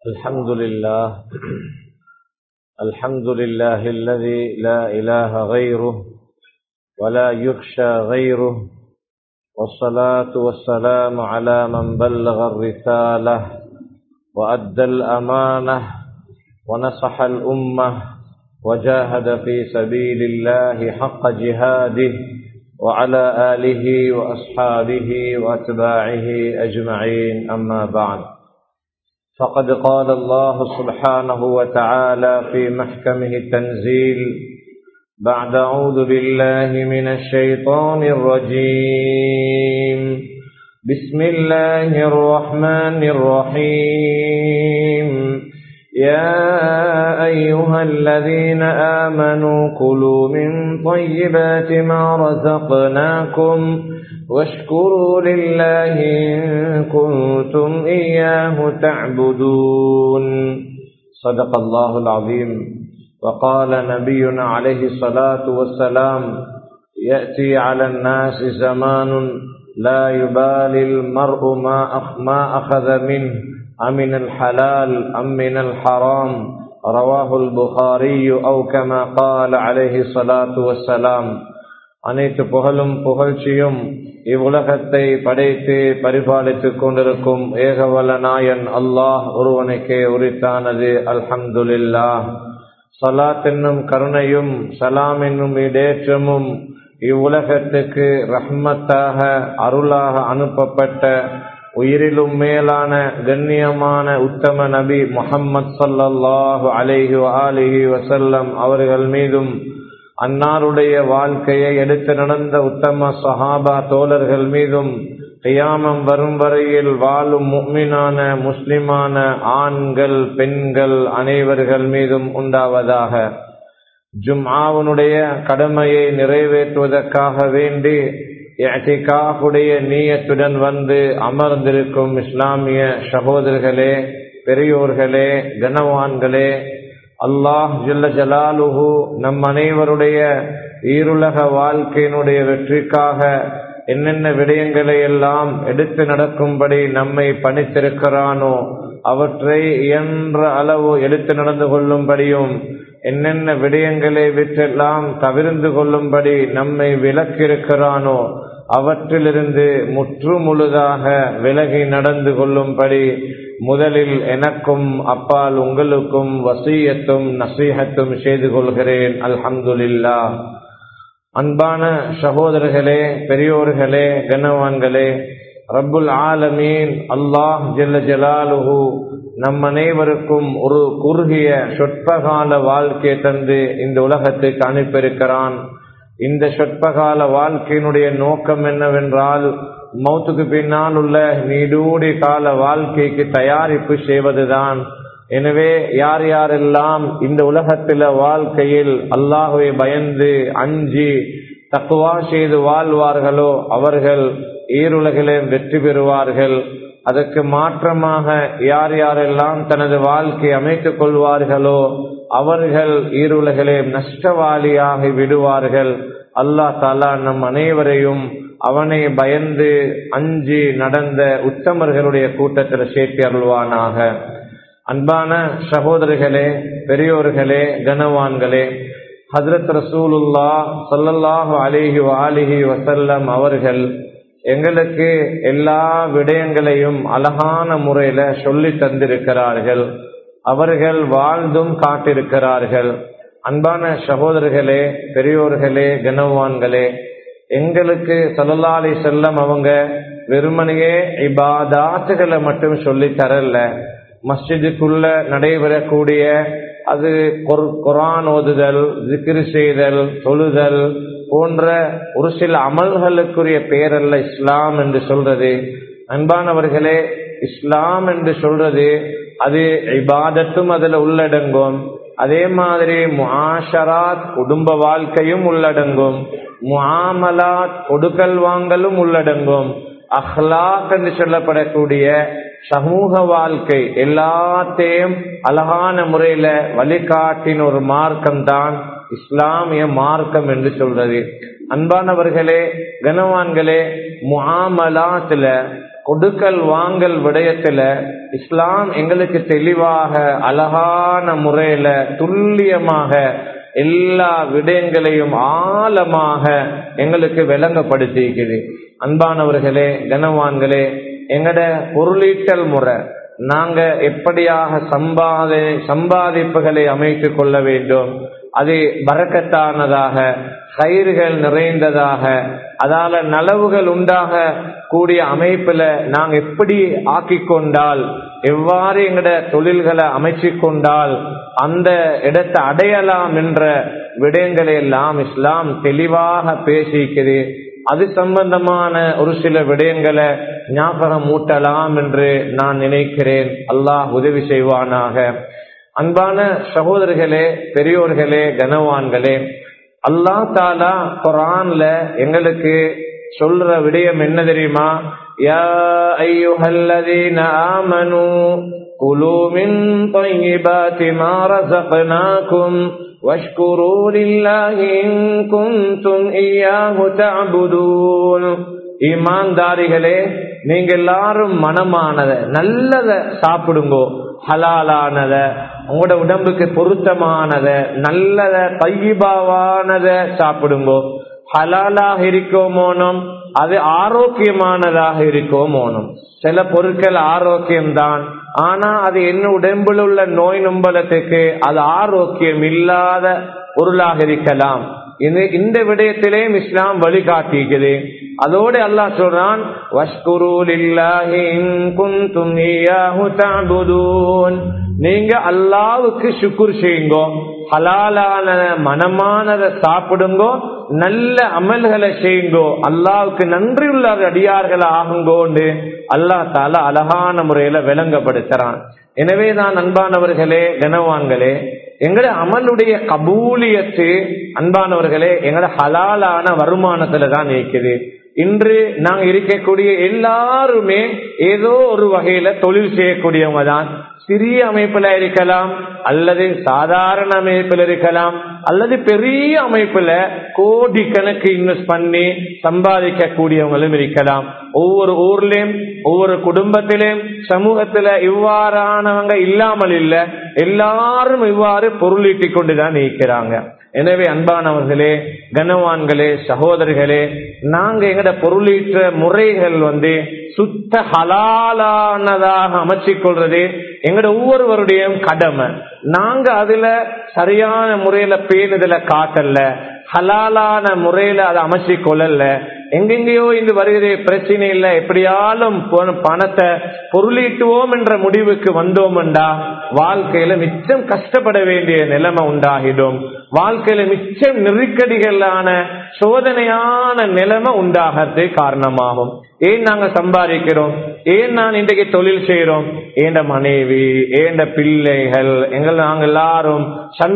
الحمد لله الحمد لله الذي لا إله غيره ولا يخشى غيره والصلاة والسلام على من بلغ الرسالة وأدى الأمانة ونصح الأمة وجاهد في سبيل الله حق جهاده وعلى آله وأصحابه وأتباعه أجمعين أما بعد فقد قال الله سبحانه وتعالى في محكمه التنزيل بعد أعوذ بالله من الشيطان الرجيم بسم الله الرحمن الرحيم يا أيها الذين آمنوا كلوا من طيبات ما رزقناكم واشكروا لله إن كنتم إياه تعبدون صدق الله العظيم وقال نبينا عليه الصلاة والسلام يأتي على الناس زمان لا يبالي المرء ما ما أخذ منه أمن الحلال أم من الحرام رواه البخاري أو كما قال عليه الصلاة والسلام அனைத்து புகழும் புகழ்ச்சியும் இவ்வுலகத்தை படைத்து பரிபாலித்துக் கொண்டிருக்கும் ஏகவல நாயன் அல்லாஹ் ஒருவனுக்கே உரித்தானது அல்ஹம்துலில்லா சலாத் என்னும் கருணையும் சலாம் என்னும் இடேற்றமும் இவ்வுலகத்துக்கு ரஹ்மத்தாக அருளாக அனுப்பப்பட்ட உயிரிலும் மேலான கண்ணியமான உத்தம நபி முகம்மது சல்லல்லாஹு அலைஹி ஆலிஹி வசல்லம் அவர்கள் மீதும் அன்னாருடைய வாழ்க்கையை எடுத்து நடந்த உத்தம சஹாபா தோழர்கள் மீதும் கியாமம் வரும் வரையில் வாழும் முக்மினான முஸ்லிமான ஆண்கள் பெண்கள் அனைவர்கள் மீதும் உண்டாவதாக ஜும்ஆவனுடைய கடமையை நிறைவேற்றுவதற்காக வேண்டி இஅ்திகாஃபுடைய நீயத்துடன் வந்து அமர்ந்திருக்கும் இஸ்லாமிய சகோதரர்களே பெரியோர்களே கனவான்களே அல்லாஹ் ஜல்ல ஜலாலுஹு நம் அனைவருடைய ஈருலக வாழ்க்கையினுடைய வெற்றிக்காக என்னென்ன விடயங்களை எல்லாம் எடுத்து நடக்கும்படி நம்மை பணித்திருக்கிறானோ அவற்றை இயன்ற அளவு எடுத்து நடந்து கொள்ளும்படியும் என்னென்ன விடயங்களை விற்றெல்லாம் தவிர்ந்து கொள்ளும்படி நம்மை விலக்கிருக்கிறானோ அவற்றிலிருந்து முற்று முழுதாக விலகி நடந்து கொள்ளும்படி முதலில் எனக்கும் அப்பால் உங்களுக்கும் வசீயத்தும் நசீகத்தும் செய்து கொள்கிறேன் அல்ஹம்துலில்லா அன்பான சகோதரர்களே பெரியோர்களே கனவான்களே ரப்புல் ஆலமீன் அல்லாஹ் ஜல்ல ஜலாலுஹு நம் அனைவருக்கும் ஒரு குறுகிய சொற்பகால வாழ்க்கையை தந்து இந்த உலகத்துக்கு அனுப்பியிருக்கிறான் இந்த சொற்பகால வாழ்க்கையினுடைய நோக்கம் என்னவென்றால் மௌத்துக்கு பின்னால் உள்ள நீடூடி கால வாழ்க்கைக்கு தயாரிப்பு செய்வதுதான் எனவே யார் யாரெல்லாம் இந்த உலகத்தில வாழ்க்கையில் அல்லாஹுவை பயந்து அஞ்சி தக்குவா செய்து வாழ்வார்களோ அவர்கள் ஈருலகிலே வெற்றி பெறுவார்கள் அதற்கு மாற்றமாக யார் யாரெல்லாம் தனது வாழ்க்கை அமைத்துக் கொள்வார்களோ அவர்கள் ஈருலகிலே நஷ்டவாளியாகி விடுவார்கள் அல்லா தாலா நம் அனைவரையும் அவனை பயந்து அஞ்சி நடந்த உத்தமர்களுடைய கூட்டத்தில் சேர்த்தி அருள்வானாக அன்பான சகோதரிகளே பெரியோர்களே கனவான்களே ஹசரத் ரசூலுல்லா சொல்லல்லாஹு அலிஹி அலிஹி வசல்லம் அவர்கள் எங்களுக்கு எல்லா விடயங்களையும் அழகான முறையில சொல்லி தந்திருக்கிறார்கள் அவர்கள் வாழ்ந்தும் காட்டிருக்கிறார்கள் அன்பான சகோதரர்களே பெரியோர்களே கனவான்களே எங்களுக்கு சல்லல்லாலி செல்லம் அவங்க வெறுமனையே இபாதாத்துகளை மட்டும் சொல்லி தரல மஸ்ஜிதுக்குள்ள நடைபெறக்கூடிய அது குரான் ஓதுதல் திக்ரு செய்தல் தொழுதல் போன்ற ஒரு சில அமல்களுக்குரிய பெயரல்ல இஸ்லாம் என்று சொல்றது அன்பானவர்களே இஸ்லாம் என்று சொல்றது அது இபாதத்தும் அதுல உள்ளடங்கும் அதே மாதிரி முஆஷராத் குடும்ப வாழ்க்கையும் உள்ளடங்கும் முஆமலாத் கொடுக்கல் வாங்கலும் உள்ளடங்கும் அஹ்லாக் என்று சொல்லப்படக்கூடிய சமூக வாழ்க்கை எல்லாத்தையும் அழகான முறையில வழிகாட்டின ஒரு மார்க்கம் தான் இஸ்லாமிய மார்க்கம் என்று சொல்றது அன்பானவர்களே கனவான்களே முஆமலாத்துல கொடுக்கல் வாங்கல் விடயத்துல இஸ்லாம் எங்களுக்கு தெளிவாக அழகான முறையில துல்லியமாக எல்லா விடயங்களையும் ஆழமாக எங்களுக்கு விளங்கப்படுத்திக்குது அன்பானவர்களே கனவான்களே எங்கட பொருளீட்டல் முறை நாங்க எப்படியாக சம்பாதி சம்பாதிப்புகளை அமைத்துக் கொள்ள வேண்டும் அது பறக்கத்தானதாக கயிறுகள் நிறைந்ததாக அதால நலவுகள் உண்டாக கூடிய அமைப்புல நாங்க எப்படி ஆக்கி கொண்டால் எவ்வாறு எங்கட தொழில்களை அமைச்சு கொண்டால் அந்த இடத்தை அடையலாம் என்ற விடயங்களை எல்லாம் இஸ்லாம் தெளிவாக பேசிக்குது அது சம்பந்தமான ஒரு சில விடயங்களை ஞாபகம் மூட்டலாம் என்று நான் நினைக்கிறேன் அல்லாஹ் உதவி செய்வானாக அன்பான சகோதரர்களே பெரியோர்களே கனவான்களே அல்லா தாலா குரான்ல எங்களுக்கு சொல்ற விடயம் என்ன தெரியுமா யா ஐயுஹல்லதீன ஆமனு குலு மின் طيبات ما رزقناكم واشكروا لله إن كنتم إياه تعبدون ஈமான்தாரிகளே நீங்க எல்லாரும் மனமானத நல்லத சாப்பிடுங்கோ ஹலாலானத உங்களோட உடம்புக்கு பொருத்தமானத நல்லத தையிபாவானத சாப்பிடுங்கோ ஹலாலாக இருக்கோமோனும் அது ஆரோக்கியமானதாக இருக்கோமோனும் சில பொருட்கள் ஆரோக்கியம்தான் ஆனா அது என்ன உடம்பில் உள்ள நோய் நும்பலத்துக்கு அது ஆரோக்கியம் இல்லாத பொருளாக இருக்கலாம் இது இந்த விடயத்திலே இஸ்லாம் வழிகாட்டிக்குது அதோடு அல்லாஹ் சொல்றான் நீங்க அல்லாவுக்கு சுக்குர் செய்யுங்கோ ஹலாலான மனமானதை சாப்பிடுங்கோ நல்ல அமல்களை செய்யுங்கோ அல்லாவுக்கு நன்றி உள்ள அடியார்கள் ஆகுங்கோண்டு அல்லா தால அழகான முறையில விளங்கப்படுத்துறான் எனவே தான் அன்பானவர்களே கனவான்களே எங்கட அமலுடைய கபூலியத்து அன்பானவர்களே எங்கட ஹலாலான வருமானத்துல தான் இருக்குது இன்று நாங்க இருக்கக்கூடிய எல்லாருமே ஏதோ ஒரு வகையில தொழில் செய்யக்கூடியவங்க தான் சிறிய அமைப்புல இருக்கலாம் அல்லது சாதாரண அமைப்புல இருக்கலாம் அல்லது பெரிய அமைப்புல கோடிக்கணக்கு இன்வெஸ்ட் பண்ணி சம்பாதிக்க கூடியவங்களும் இருக்கலாம் ஒவ்வொரு ஊர்லயும் ஒவ்வொரு குடும்பத்திலும் சமூகத்துல இவ்வாறானவங்க இல்லாமல் இல்ல எல்லாரும் இவ்வாறு பொருளீட்டிக் கொண்டுதான் இருக்கிறாங்க எனவே அன்பானவர்களே கனவான்களே சகோதரிகளே நாங்க எங்கட பொருளீற்ற முறைகள் வந்து சுத்த ஹலாலானதாக அமைச்சிக் கொள்றது எங்கட ஒவ்வொருவருடைய கடமை நாங்க அதுல சரியான முறையில பேணுதல காட்டல ஹலாலான முறையில அதை அமைச்சு கொள்ளல எங்கெங்கயோ இங்கு வருகிற பிரச்சனை இல்ல எப்படியாலும் பணத்தை பொருளீட்டுவோம் என்ற முடிவுக்கு வந்தோம்டா வாழ்க்கையில மிச்சம் கஷ்டப்பட வேண்டிய நிலைமை உண்டாகிடும் வாழ்க்கையில மிச்சம் நெருக்கடிகளான சோதனையான நிலைமை உண்டாகிறது காரணமாகும் ஏன் நாங்க சம்பாதிக்கிறோம் ஏன் நான் இன்றைக்கு தொழில் செய்யறோம் ஏண்ட மனைவி ஏண்ட பிள்ளைகள் எங்கள் நாங்க எல்லாரும்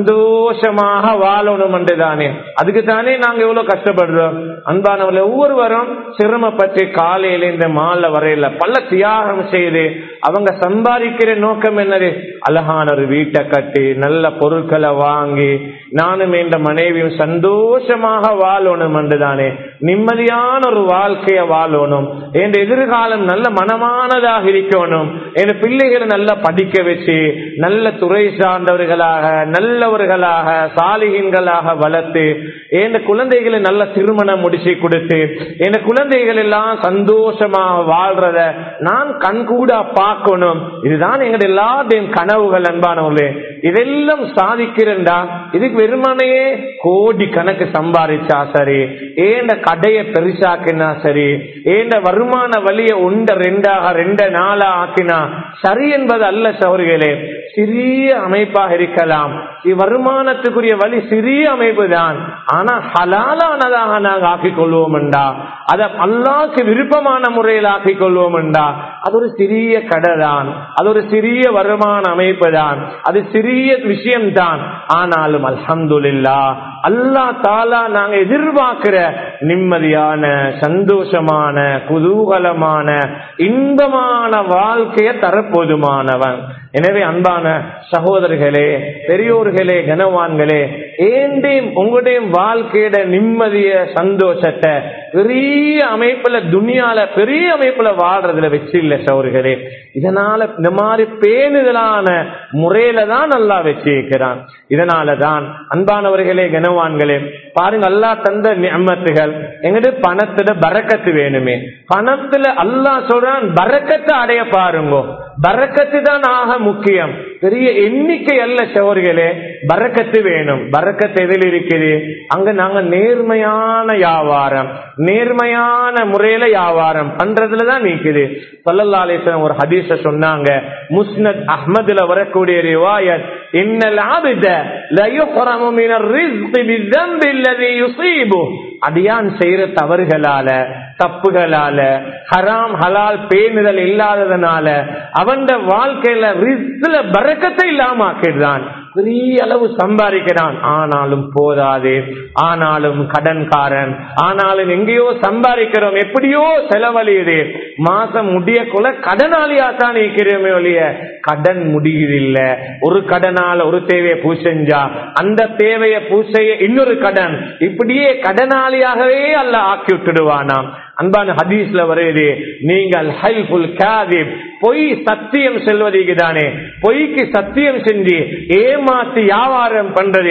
சந்தோஷமாக வாழணும் என்று தானே அதுக்கு தானே நாங்க எவ்வளவு கஷ்டப்படுறோம் அன்பானவர்கள் ஒவ்வொருவரும் சிரமப்பட்டு காலையில இந்த மாலை வரையில பல தியாகம் செய்து அவங்க சம்பாதிக்கிற நோக்கம் என்னது அழகான ஒரு வீட்டை கட்டி நல்ல பொருட்களை வாங்கி நானும் என்ற மனைவியும் சந்தோஷமாக வாழணும் என்று தானே நிம்மதியான ஒரு வாழ்க்கைய வாழணும் என் எதிர்காலம் நல்ல மனமானதாக இருக்கணும் என் பிள்ளைகளை நல்லா படிக்க வச்சு நல்ல துறை சார்ந்தவர்களாக நல்லவர்களாக சாலிகங்களாக வளர்த்து என் குழந்தைகளை நல்ல திருமணம் முடிச்சு கொடுத்து என் குழந்தைகள் எல்லாம் சந்தோஷமாக வாழ்றத நான் கண்கூடா பார்க்கணும் இதுதான் எங்க எல்லாத்தையும் கனவுகள் அன்பானவர்களே இதெல்லாம் சாதிக்கிறேன்டா இதுக்கு வெறுமனையே கோடி கணக்கு சம்பாதிச்சா சரி ஏண்ட கடையை பெருசாக்கினா சரி ஏண்ட வருமான வழிய உண்ட ரெண்டாக ரெண்ட நாளா ஆக்கினா சரி என்பது அல்ல சௌரிகளே சிறிய அமைப்பாக இருக்கலாம் வருமானத்துக்குரிய வழி சிறிய அமைப்பு தான் ஆனா ஹலாலானதாக நாங்கள் ஆக்கிக் கொள்வோம்டா அதை அல்லாக்கு விருப்பமான முறையில் ஆக்கிக் கொள்வோம்டா அது ஒரு சிறிய கடை தான் அது ஒரு சிறிய வருமான அமைப்பு தான் அது சிறிய விஷயம் தான் ஆனாலும் அல்ஹம்துல்லா அல்லா தாலா நாங்க எதிர்பார்க்கிற நிம்மதியான சந்தோஷமான குதூகலமான இன்பமான வாழ்க்கைய தரப்போதுமானவன் எனவே அன்பான சகோதரர்களே பெரியோர்களே கனவான்களே ஏண்டையும் உங்களுடைய வாழ்க்கையோட நிம்மதிய சந்தோஷத்தை பெரிய அமைப்புல துணியால பெரிய அமைப்புல வாழ்றதுல வச்சு இல்ல சௌர்களே இதனால இந்த மாதிரி பேணுதலான முறையில தான் நல்லா வச்சிருக்கிறான் இதனாலதான் அன்பானவர்களே கனவான்களே பாருங்க அல்லா தந்த நியமத்துகள் எங்கிட்ட பணத்துல பறக்கத்து வேணுமே பணத்துல அல்லாஹ் சொல்றான் பறக்கத்தை அடைய பாருங்க பறக்கத்து தான் ஆக முக்கியம் பெரிய எண்ணிக்கை அல்ல சோர்களே பறக்கத்து வேணும் பறக்கத்து எதில் இருக்குது அங்க நாங்க நேர்மையான வியாபாரம் நேர்மையான முறையில வியாபாரம் பண்றதுலதான் நீக்குது சல்லல்லா அலிஸ்லாம் ஒரு ஹதீஸ சொன்னாங்க முஸ்னத் அஹ்மதுல வரக்கூடிய ரிவாயத் இன்னல் ஆபித லயுஹ்ரமு மினர் ரிஸ்கி பிஸ்ஸம்பி அல்லதி யுஸீபு அடியான் செய்யற தவறுகளால தப்புகளால ஹராம் ஹலால் பேணுதல் இல்லாததுனால அவன் வாழ்க்கையில ரிஸ்க்ல பறக்கத்தை இல்லாம ஆக்கிடுறான் பெரிய அளவு சம்பாதிக்கிறான் ஆனாலும் போதாது ஆனாலும் கடன்காரன் ஆனாலும் எங்கேயோ சம்பாதிக்கிறோம் எப்படியோ செலவழியுது மாசம் முடியக்குள்ள கடனாளியா தான் இருக்கிறோமே ஒழிய கடன் முடியுதில்ல ஒரு கடனால ஒரு தேவையை பூசெஞ்சா அந்த தேவையை பூசைய இன்னொரு கடன் இப்படியே கடனாளியாகவே அல்ல ஆக்கி விட்டுடுவானாம் அன்பான ஹதீஸ்ல வருது நீங்கள் ஹல்ஃபுல் காதிப் பொய் சத்தியம் செல்வதற்கு பொய்க்கு சத்தியம் செஞ்சு ஏமாத்தி வியாபாரம் பண்றது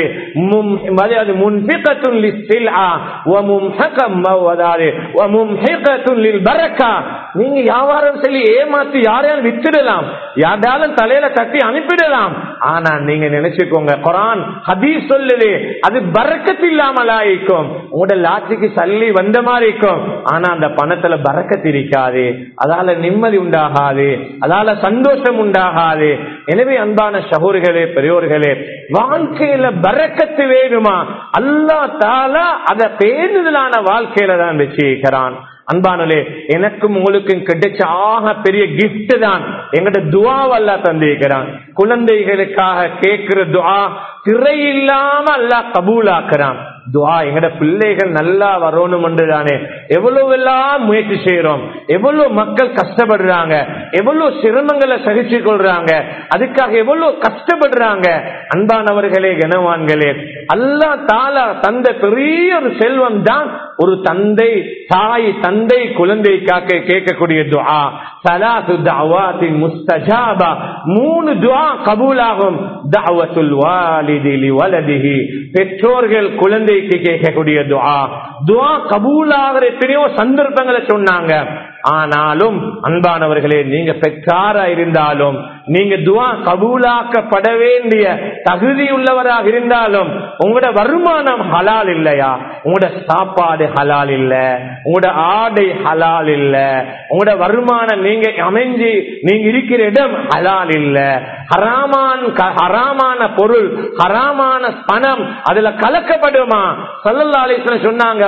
அது முன்பிகத்துன் லிஸ்ஸில்ஆ வ மும்ஹகம் மவதாது வ மும்ஹிகத்துன் லில் பரக்கா நீங்க வியாபாரம் சொல்லி ஏமாத்தி யாரையாலும் வித்துடலாம் யாராலும் தலையில தட்டி அனுப்பிடலாம் ஆனா நீங்க நினைச்சுக்கோங்க குரான் ஹதீஸ் சொல்லுது அது பறக்கத்து இல்லாமல் ஆயிக்கும் உங்களோட லாட்சிக்கு சல்லி வந்த மாதிரி இருக்கும் ஆனா அந்த பணத்துல பறக்கத்து இருக்காது அதால நிம்மதி உண்டாகாது அதால சந்தோஷம் உண்டாகாது எனவே அன்பான சகோர்களே பெரியோர்களே வாழ்க்கையில பறக்கத்து வேணுமா அல்லா தாலா அத பேணுதலான வாழ்க்கையில தான் வச்சிருக்கிறான் அன்பானலே எனக்கும் உங்களுக்கும் கிடைச்ச ஆக பெரிய கிஃப்ட் தான் எங்கட துவாவல்லா தந்திருக்கிறான் குழந்தைகளுக்காக கேட்கிற துவா திரை இல்லாம அல்லா கபூலாக்குறான் துவா எங்கட பிள்ளைகள் நல்லா வரணும் தானே எவ்வளவு எல்லாம் முயற்சி செய்யறோம் எவ்வளவு மக்கள் கஷ்டப்படுறாங்க எவ்வளவு சிரமங்களை சகிச்சு கொள்றாங்க அதுக்காக எவ்வளவு கஷ்டப்படுறாங்க அன்பானவர்களே கனவான்களே அல்லா தாலா தந்த பெரிய ஒரு செல்வம் தான் ஒரு தந்தை தாய் தந்தை குழந்தைக்காக கேட்கக்கூடிய துவா சலாசு தவாத்தின் முஸ்தஜாபா மூணு துவா கபூலாகும் தவத்துல் வாலிதிலி வலதிகி பெற்றோர்கள் குழந்தைக்கு கேட்கக்கூடிய துவா துவா கபூலாகிற எத்தனையோ சந்தர்ப்பங்களை சொன்னாங்க ஆனாலும் அன்பானவர்களே நீங்க பெற்றாரா இருந்தாலும் நீங்க துவா கபூலாக்கப்பட வேண்டிய தகுதி உள்ளவராக இருந்தாலும் உங்களோட வருமானம் ஹலால் இல்லையா உங்களோட சாப்பாடு ஹலால் இல்ல உங்களோட ஆடை ஹலால் இல்ல உங்களோட வருமானம் நீங்க அமைஞ்சு நீங்க இருக்கிற இடம் ஹலால் இல்ல ஹராமான் ஹராமான பொருள் ஹராமான பணம் அதுல கலக்கப்படுமா சல்லல்லா அலிஸ்லாம் சொன்னாங்க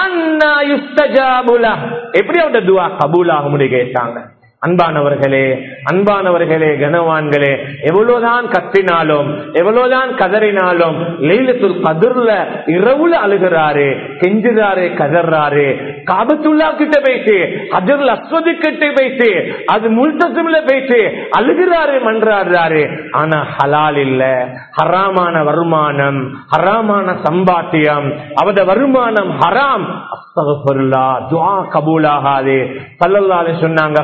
எப்படி அவட துவா கபூலாகும்னு கேட்டாங்க அன்பானவர்களே அன்பானவர்களே கனவான்களே எவ்வளவுதான் கத்தினாலும் எவ்வளவுதான் கதறினாலும் லெய்லத்துல் கதிர்ல இரவுல அழுகிறாரு கெஞ்சுறாரு கதறாரு காபத்துல்லா கிட்ட போயிட்டு ஹஜர்ல அஸ்வதி கிட்ட போயிட்டு அது முல்தசிம்ல போயிட்டு அழுகிறாரு மன்றாடுறாரு ஆனா ஹலால் இல்ல ஹராமான வருமானம் ஹராமான சம்பாத்தியம் அவட வருமானம் ஹராம் அஸ்தகபுல்லா துவா கபூலாகாது சல்லல்லாலே சொன்னாங்க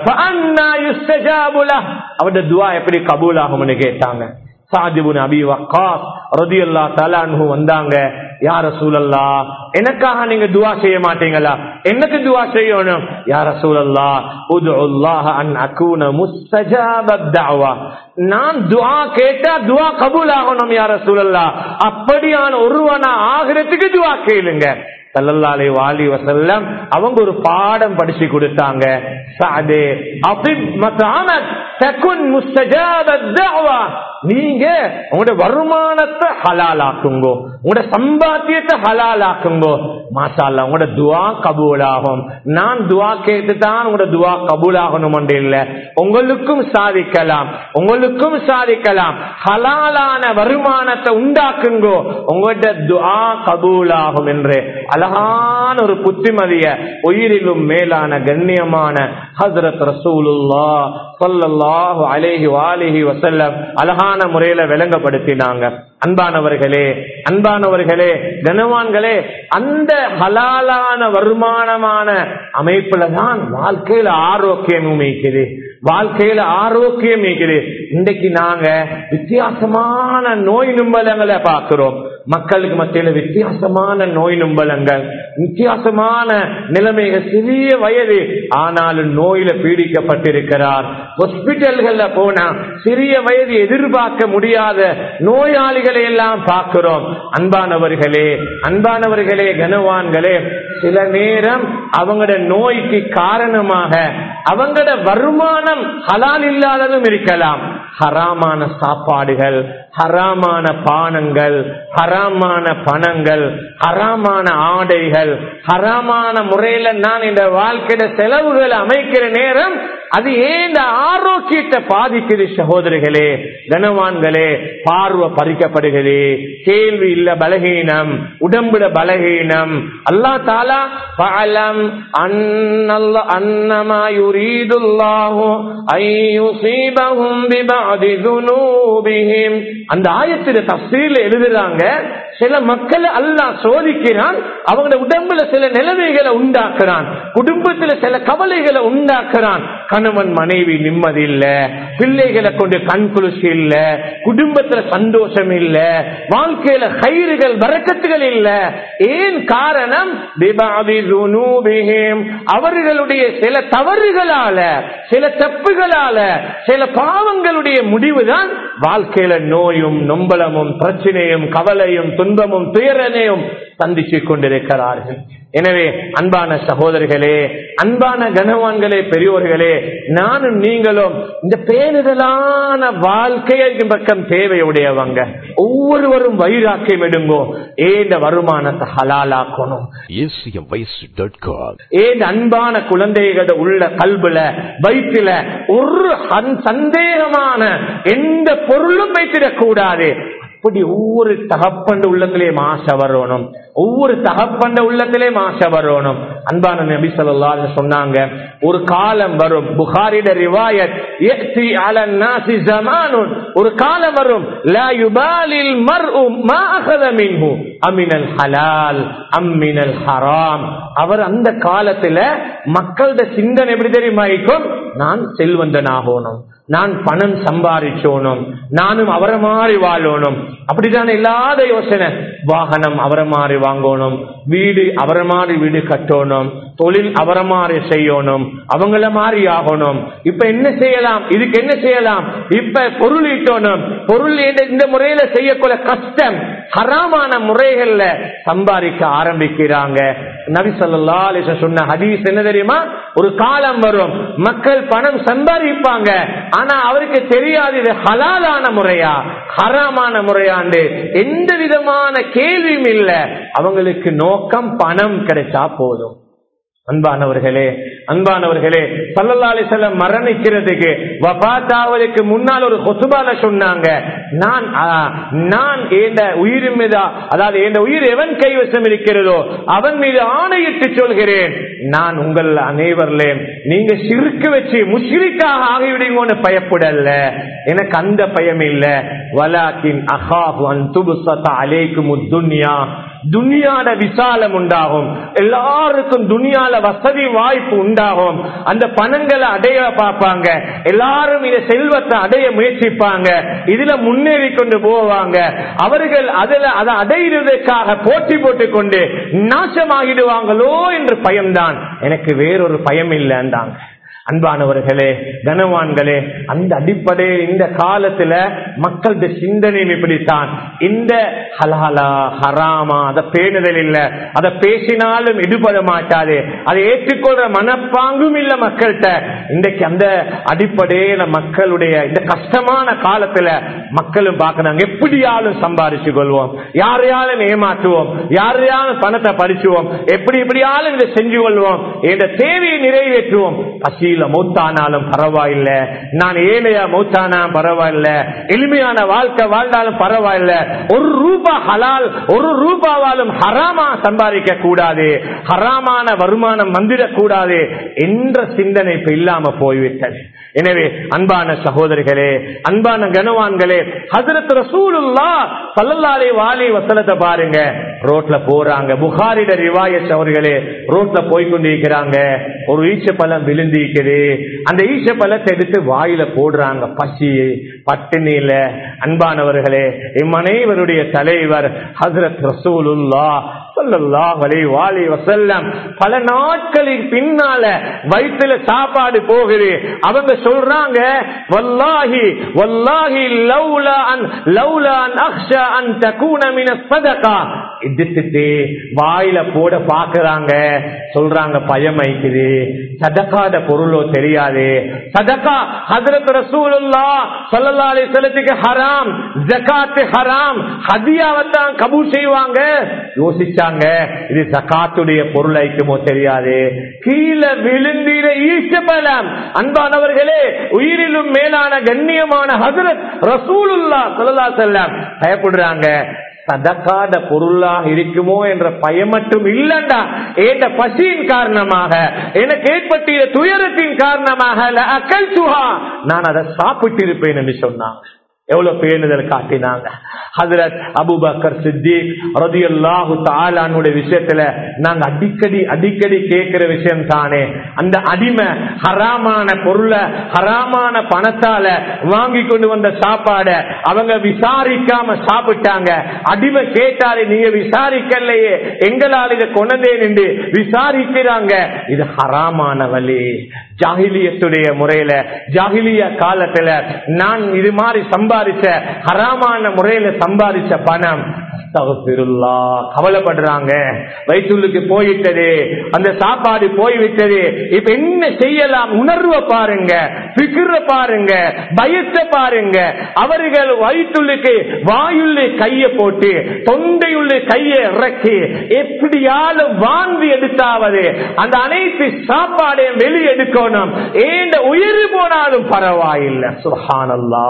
அவட துவா எப்படி கபூலாகும்னு கேட்டாங்க சாஜிபுன் அபி வக்காஸ் ரதியல்லா தலான்ஹு வந்தாங்க யார சூழல்லா எனக்காக நீங்க துவா செய்ய மாட்டீங்களா எனக்கு துவா செய்யணும் யார சூழல்லா உதுல்லாஹ அன் அகூன முஸ்தஜாபத் தஅவா நான் துவா கேட்டா துவா கபூல் ஆகணும் யார சூழல்லா அப்படியான ஒருவனா ஆகிறதுக்கு துவா கேளுங்க சல்லல்லாலே வாலி வசல்லம் அவங்க ஒரு பாடம் படிச்சு கொடுத்தாங்க சாதே அபிப் மசானத் தகுன் முஸ்தஜாபத் தஅவா நீங்க உங்களோட வருமானத்தை ஹலால் ஆக்குங்கோ உங்களோட சம்பாத்தியத்தை ஹலால் ஆக்குங்கோ மாஷா அல்லா உங்களோட துவா கபூல் ஆகும் நான் துவா கேட்டு தான் உங்களோட துவா கபூல் ஆகணும் இல்ல உங்களுக்கும் சாதிக்கலாம் உங்களுக்கும் சாதிக்கலாம் ஹலாலான வருமானத்தை உண்டாக்குங்கோ உங்களோட துவா கபூல் ஆகும் என்று அழகான ஒரு புத்திமதிய உயிரிலும் மேலான கண்ணியமான ஹசரத் ரசூல் ரசூலுல்லா சொல்லல்லாஹு அலேஹி வாலிஹி வசல்லம் அழகான முறையில விளங்கப்படுத்தினாங்க அன்பானவர்களே அன்பானவர்களே கனவான்களே அந்த ஹலாலான வருமானமான அமைப்புல தான் வாழ்க்கையில ஆரோக்கியமும் இருக்குது வாழ்க்கையில ஆரோக்கியம் இருக்குது இன்றைக்கு நாங்க வித்தியாசமான நோய் நும்பலங்களை பார்க்கிறோம் மக்களுக்கு மத்தியில வித்தியாசமான நோய் நும்பலங்கள் வித்தியாசமான நிலைமைகள் சிறிய வயது ஆனாலும் நோயில பீடிக்கப்பட்டிருக்கிறார் ஹாஸ்பிட்டல்கள்ல போனா சிறிய வயது எதிர்பார்க்க முடியாத நோயாளிகளை எல்லாம் பார்க்கிறோம் அன்பானவர்களே அன்பானவர்களே கனவான்களே சில நேரம் அவங்களோட நோய்க்கு காரணமாக அவங்களோட வருமானம் ஹலால் இல்லாததும் இருக்கலாம் ஹராமான சாப்பாடுகள் ஹராமான பானங்கள் ஹராமான பணங்கள் ஹராமான ஆடைகள் ஹராமான முறையில நான் இந்த வாழ்க்கையில செலவுகளை அமைக்கிற நேரம் அது ஏன் இந்த ஆரோக்கியத்தை பாதிக்குது சகோதரிகளே கனவான்களே பார்வை பறிக்கப்படுகிறது கேள்வி இல்ல பலகீனம் உடம்புல பலகீனம் அல்லா தாலா பலம் அன்னல்ல அன்னமா யுரீதுல்லாஹு ஐயுசீபஹும் பிபஅதி ذنوبهم அந்த ஆயத்தில தஃசீர்ல எழுதுறாங்க சில மக்களை அல்லாஹ் சோதிக்கிறான் அவங்க உடம்புல சில நிலைமைகளை உண்டாக்குறான் குடும்பத்துல சில கவலைகளை உண்டாக்குறான் கணவன் மனைவி நிம்மதி இல்ல பிள்ளைகளை கொண்டு கண் குளிர்ச்சி இல்ல குடும்பத்துல சந்தோஷம் இல்ல வாழ்க்கையில கயிறுகள் வரக்கத்துகள் இல்ல ஏன் காரணம் அவர்களுடைய சில தவறுகளால சில தப்புகளால சில பாவங்களுடைய முடிவுதான் வாழ்க்கையில நோயும் நொம்பலமும் பிரச்சனையும் கவலையும் துன்பமும் துயரனையும் சந்திச்சு கொண்டிருக்கிறார்கள் எனவே அன்பான சகோதரர்களே அன்பான கனவான்களே பெரியோர்களே நானும் நீங்களும் இந்த பேருதலான வாழ்க்கையின் பக்கம் தேவையுடையவங்க ஒவ்வொருவரும் வைராக்கியம் எடுங்கோ ஏந்த வருமானத்தை ஹலாலாக்கணும் ஏன் அன்பான குழந்தைகளோட உள்ள கல்புல வயிற்றுல ஒரு சந்தேகமான எந்த பொருளும் வைத்திடக் கூடாது அப்படி ஒவ்வொரு தகப்பண்ட உள்ளத்திலேயும் ஆசை வரணும் ஒவ்வொரு தகப்பண்ட உள்ளத்திலேயும் ஆசை வரணும் அன்பான நபி சொல்லா சொன்னாங்க ஒரு காலம் வரும் புகாரிட ரிவாயத் ஒரு காலம் வரும் அமினல் ஹலால் அம்மினல் ஹராம் அவர் அந்த காலத்துல மக்களோட சிந்தனை எப்படி தெரியுமா இருக்கும் நான் செல்வந்தனாகணும் நான் பணம் சம்பாதிச்சோனும் நானும் அவரை மாறி வாழணும் அப்படிதான் இல்லாத யோசனை வாகனம் அவரை மாறி வாங்கணும் வீடு அவரை மாறி வீடு கட்டணும் தொழில் அவரை மாறி செய்யணும் அவங்கள மாறி ஆகணும் இப்ப என்ன செய்யலாம் இதுக்கு என்ன செய்யலாம் இப்ப பொருள் ஈட்டணும் பொருள் இந்த முறையில செய்யக்கூட கஷ்டம் ஹராமான முறைகள்ல சம்பாதிக்க ஆரம்பிக்கிறாங்க நபி சொல்லா சொன்ன ஹதீஸ் என்ன தெரியுமா ஒரு காலம் வரும் மக்கள் பணம் சம்பாதிப்பாங்க ஆனா அவருக்கு தெரியாது இது ஹலாலான முறையா ஹராமான முறையாண்டு எந்த விதமான கேள்வியும் இல்ல அவங்களுக்கு நோக்கம் பணம் கிடைச்சா போதும் அன்பானவர்களே அன்பானவர்களே சல்லல்லாலி செல்லம் மரணிக்கிறதுக்கு வபாத்தாவதுக்கு முன்னால் ஒரு கொசுபால சொன்னாங்க நான் நான் ஏண்ட உயிர் மீது அதாவது என் உயிர் எவன் கைவசம் இருக்கிறதோ அவன் மீது ஆணையிட்டு சொல்கிறேன் நான் உங்கள் அனைவரிலே நீங்க சிறுக்கு வச்சு முஷ்ரிக்காக ஆகிவிடுங்கன்னு பயப்படல எனக்கு அந்த பயம் இல்ல வலாக்கின் அஹாபு அன் துபுசத்த அலேக்கும் துன்யா துனியாட விசாலம் உண்டாகும் எல்லாருக்கும் துனியால வசதி வாய்ப்பு உண்டாகும் அந்த பணங்களை அடைய பார்ப்பாங்க எல்லாரும் இந்த செல்வத்தை அடைய முயற்சிப்பாங்க இதுல முன்னேறி கொண்டு போவாங்க அவர்கள் அதுல அதை அடையிறதுக்காக போட்டி போட்டுக் கொண்டு நாசமாகிடுவாங்களோ என்று பயம்தான் எனக்கு வேறொரு பயம் இல்லைன்றாங்க அன்பானவர்களே கனவான்களே அந்த அடிப்படையில் இந்த காலத்துல மக்களுடைய சிந்தனையும் இப்படித்தான் இந்த ஹலாலா ஹராமா அதை பேணுதல் இல்ல அதை பேசினாலும் இடுபட மாட்டாது அதை ஏற்றுக்கொள்ற மனப்பாங்கும் இல்ல மக்கள்கிட்ட இன்றைக்கு அந்த அடிப்படையில மக்களுடைய இந்த கஷ்டமான காலத்துல மக்களும் பார்க்கறாங்க எப்படியாலும் சம்பாதிச்சு கொள்வோம் யாரையாலும் ஏமாற்றுவோம் யாரையாலும் பணத்தை படிச்சுவோம் எப்படி எப்படியாலும் இதை செஞ்சு கொள்வோம் என்ற தேவையை நிறைவேற்றுவோம் பசி பசியில மௌத்தானாலும் பரவாயில்ல நான் ஏழையா மௌத்தானா பரவாயில்ல எளிமையான வாழ்க்கை வாழ்ந்தாலும் பரவாயில்ல ஒரு ரூபா ஹலால் ஒரு ரூபாவாலும் ஹராமா சம்பாதிக்க கூடாது ஹராமான வருமானம் வந்துடக்கூடாது என்ற சிந்தனை இப்ப இல்லாம போய்விட்டது எனவே அன்பான சகோதரிகளே அன்பான கனவான்களே ஹசரத் ரசூலுல்லா சல்லல்லாலே வாலி வசனத்தை பாருங்க ரோட்ல போறாங்க புகாரிட ரிவாயத் அவர்களே ரோட்ல போய் கொண்டிருக்கிறாங்க ஒரு ஈச்ச பழம் விழுந்திருக்குது அந்த ஈச்ச பழத்தை எடுத்து வாயில போடுறாங்க பசி பட்டினியில அன்பானவர்களே இம்மனைவருடைய தலைவர் ஹசரத் ரசூலுல்லா பல நாட்களின் பின்னால வயிற்றுல சாப்பாடு போகுது அவங்க சொல்றாங்க வல்லாஹி வல்லாஹி லவ்லா அன் லவ்லா அன் அக்ஷா அன் தகூன மின சதகா எடுத்துட்டு வாயில போட பாக்குறாங்க சொல்றாங்க பயம் வைக்குது சதக்காத பொருளோ தெரியாது சதக்கா ஹதரத் ரசூலுல்லா ஸல்லல்லாஹு அலைஹி வஸல்லத்துக்கு ஹராம் ஜகாத் ஹராம் ஹதியாவத்தான் கபூல் செய்வாங்க யோசிச்சாங்க இது ஜகாத்துடைய பொருள் ஐக்குமோ தெரியாது கீழே விழுந்திர ஈசபலம் அன்பானவர்களே உயிரிலும் மேலான கண்ணியமான ஹசரத் ரசூலுல்லா ஸல்லல்லாஹு அலைஹி வஸல்லம் பயப்படுறாங்க சதக்காத பொருளாக இருக்குமோ என்ற பயம் மட்டும் இல்லண்டா என்ற பசியின் காரணமாக எனக்கு ஏற்பட்டிய துயரத்தின் காரணமாக அக்கல் சுஹா நான் அதை சாப்பிட்டு இருப்பேன் என்று சொன்னாங்க எவ்வளவு பேணுதல் காட்டினாங்க ஹதரத் அபுபக்கர் சித்திக் ரதியல்லாஹு தாலானுடைய விஷயத்துல நாங்க அடிக்கடி அடிக்கடி கேட்கிற விஷயம் தானே அந்த அடிமை ஹராமான பொருளை ஹராமான பணத்தால வாங்கி கொண்டு வந்த சாப்பாட அவங்க விசாரிக்காம சாப்பிட்டாங்க அடிமை கேட்டாலே நீங்க விசாரிக்கலையே எங்களால் இதை கொண்டேன் என்று விசாரிக்கிறாங்க இது ஹராமான வழி ஜாகிலியத்துடைய முறையில ஜாகிலிய காலத்துல நான் இது மாதிரி சம்பாதிச்ச ஹராமான முறையில சம்பாதிச்ச பணம் அஸ்தகுபிருல்லா. கவலைப்படுறாங்க வயிற்றுக்கு போயிட்டது அந்த சாப்பாடு போய்விட்டது இப்ப என்ன செய்யலாம் உணர்வை பாருங்க பிக்கிற பாருங்க பயத்தை பாருங்க அவர்கள் வயிற்றுள்ளுக்கு வாயுள்ளே கைய போட்டு தொண்டையுள்ளே கையை இறக்கி எப்படியாலும் வாந்தி எடுத்தாவது அந்த அனைத்து சாப்பாடையும் வெளியெடுக்கணும் ஏண்ட உயிர் போனாலும் பரவாயில்லை சுஹானல்லா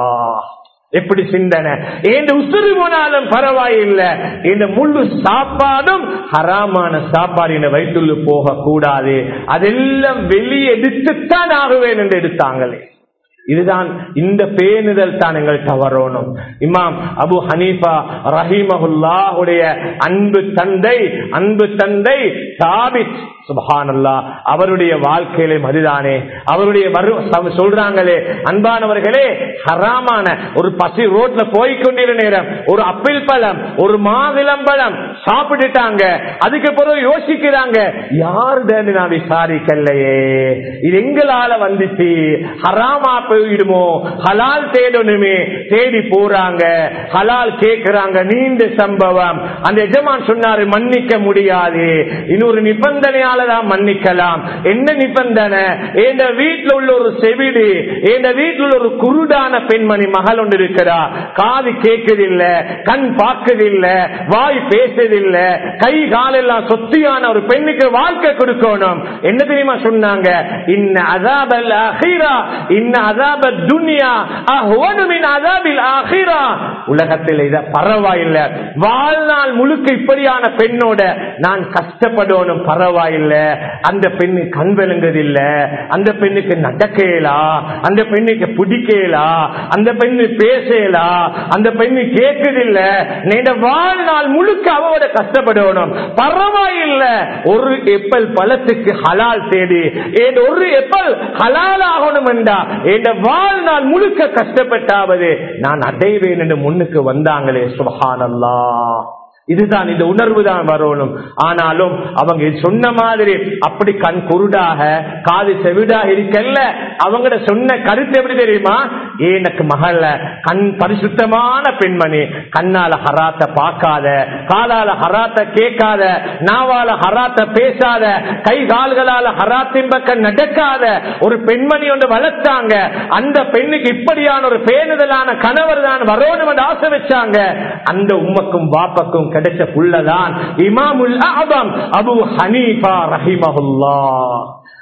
எப்படி சிந்தனை இந்த உசுறு போனாலும் பரவாயில்லை இந்த முழு சாப்பாடும் ஹராமான சாப்பாடு இந்த வயிற்றுள்ள போக கூடாது அதெல்லாம் வெளியே எடுத்துத்தான் ஆகுவேன் என்று எடுத்தாங்களே இதுதான் இந்த பேணுதல் தான் எங்கள் தவறணும் இமாம் அபு ஹனீஃபா ரஹிமஹுல்லாஹுடைய அன்பு தந்தை அன்பு தந்தை சாபித் சுபஹானல்லா அவருடைய வாழ்க்கையிலே மதுதானே அவருடைய வரு சொல்றாங்களே அன்பானவர்களே ஹராமான ஒரு பசி ரோட்ல போய்கொண்டிருந்த நேரம் ஒரு அப்பிள் பழம் ஒரு மாவிளம் பழம் சாப்பிட்டுட்டாங்க அதுக்கு பிறகு யோசிக்கிறாங்க யாருடன் நான் விசாரிக்கலையே இது எங்களால வந்துச்சு ஹராமா போயிடுமோ ஹலால் தேடணுமே தேடி போறாங்க ஹலால் கேட்கிறாங்க நீண்ட சம்பவம் அந்த எஜமான் சொன்னாரு மன்னிக்க முடியாது இன்னொரு நிபந்தனையால தான் மன்னிக்கலாம் என்ன நிபந்தனை என் வீட்டுல உள்ள ஒரு செவிடு என் வீட்டுல உள்ள ஒரு குருடான பெண்மணி மகள் ஒன்று இருக்கிறா காது கேட்கதில்ல கண் பார்க்கதில்ல வாய் பேசதில்ல கை காலெல்லாம் சொத்தியான ஒரு பெண்ணுக்கு வாழ்க்கை கொடுக்கணும் என்ன தெரியுமா சொன்னாங்க இன்ன அதாபல் அஹீரா இன்ன அதாப துன்யா அஹ்வனுமின் அதாபில் ஆஹிரா உலகத்தில் இத பரவாயில்லை வாழ்நாள் முழுக்க இப்படியான பெண்ணோட நான் கஷ்டப்படணும் பரவாயில்லை அந்த பெண்ணு கண் விளங்குதில்ல அந்த பெண்ணுக்கு நடக்கலா அந்த பெண்ணுக்கு பிடிக்கலா அந்த பெண்ணு பேசலா அந்த பெண்ணு கேட்குதில்ல நீண்ட வாழ்நாள் முழுக்க அவரோட கஷ்டப்படணும் பரவாயில்லை ஒரு எப்பல் பழத்துக்கு ஹலால் தேடி ஏன் ஒரு எப்பல் ஹலால் ஆகணும் என்றா என் வாழ்நாள் முழுக்க கஷ்டப்பட்டாவது நான் அடைவேன் என்று முன்னுக்கு வந்தாங்களே சுபஹானல்லா இதுதான் இந்த உணர்வு தான் வரணும் ஆனாலும் அவங்க சொன்ன மாதிரி அப்படி கண் குருடாக காது செவிடாக இருக்கல்ல அவங்கட சொன்ன கருத்து எப்படி தெரியுமா எனக்கு மகள கண் பரிசுத்தமான பெண்மணி கண்ணால ஹராத்த பார்க்காத காலால ஹராத்த கேட்காத நாவால ஹராத்த பேசாத கை கால்களால ஹராத்தின் பக்கம் நடக்காத ஒரு பெண்மணி ஒன்று வளர்த்தாங்க அந்த பெண்ணுக்கு இப்படியான ஒரு பேணுதலான கணவர் தான் வரணும் என்று ஆசை வச்சாங்க அந்த உம்மக்கும் பாப்பக்கும் கிடைச்ச புள்ளதான் இமாமுல் ஆபம் அபு ஹனீஃபா ரஹிமஹுல்லா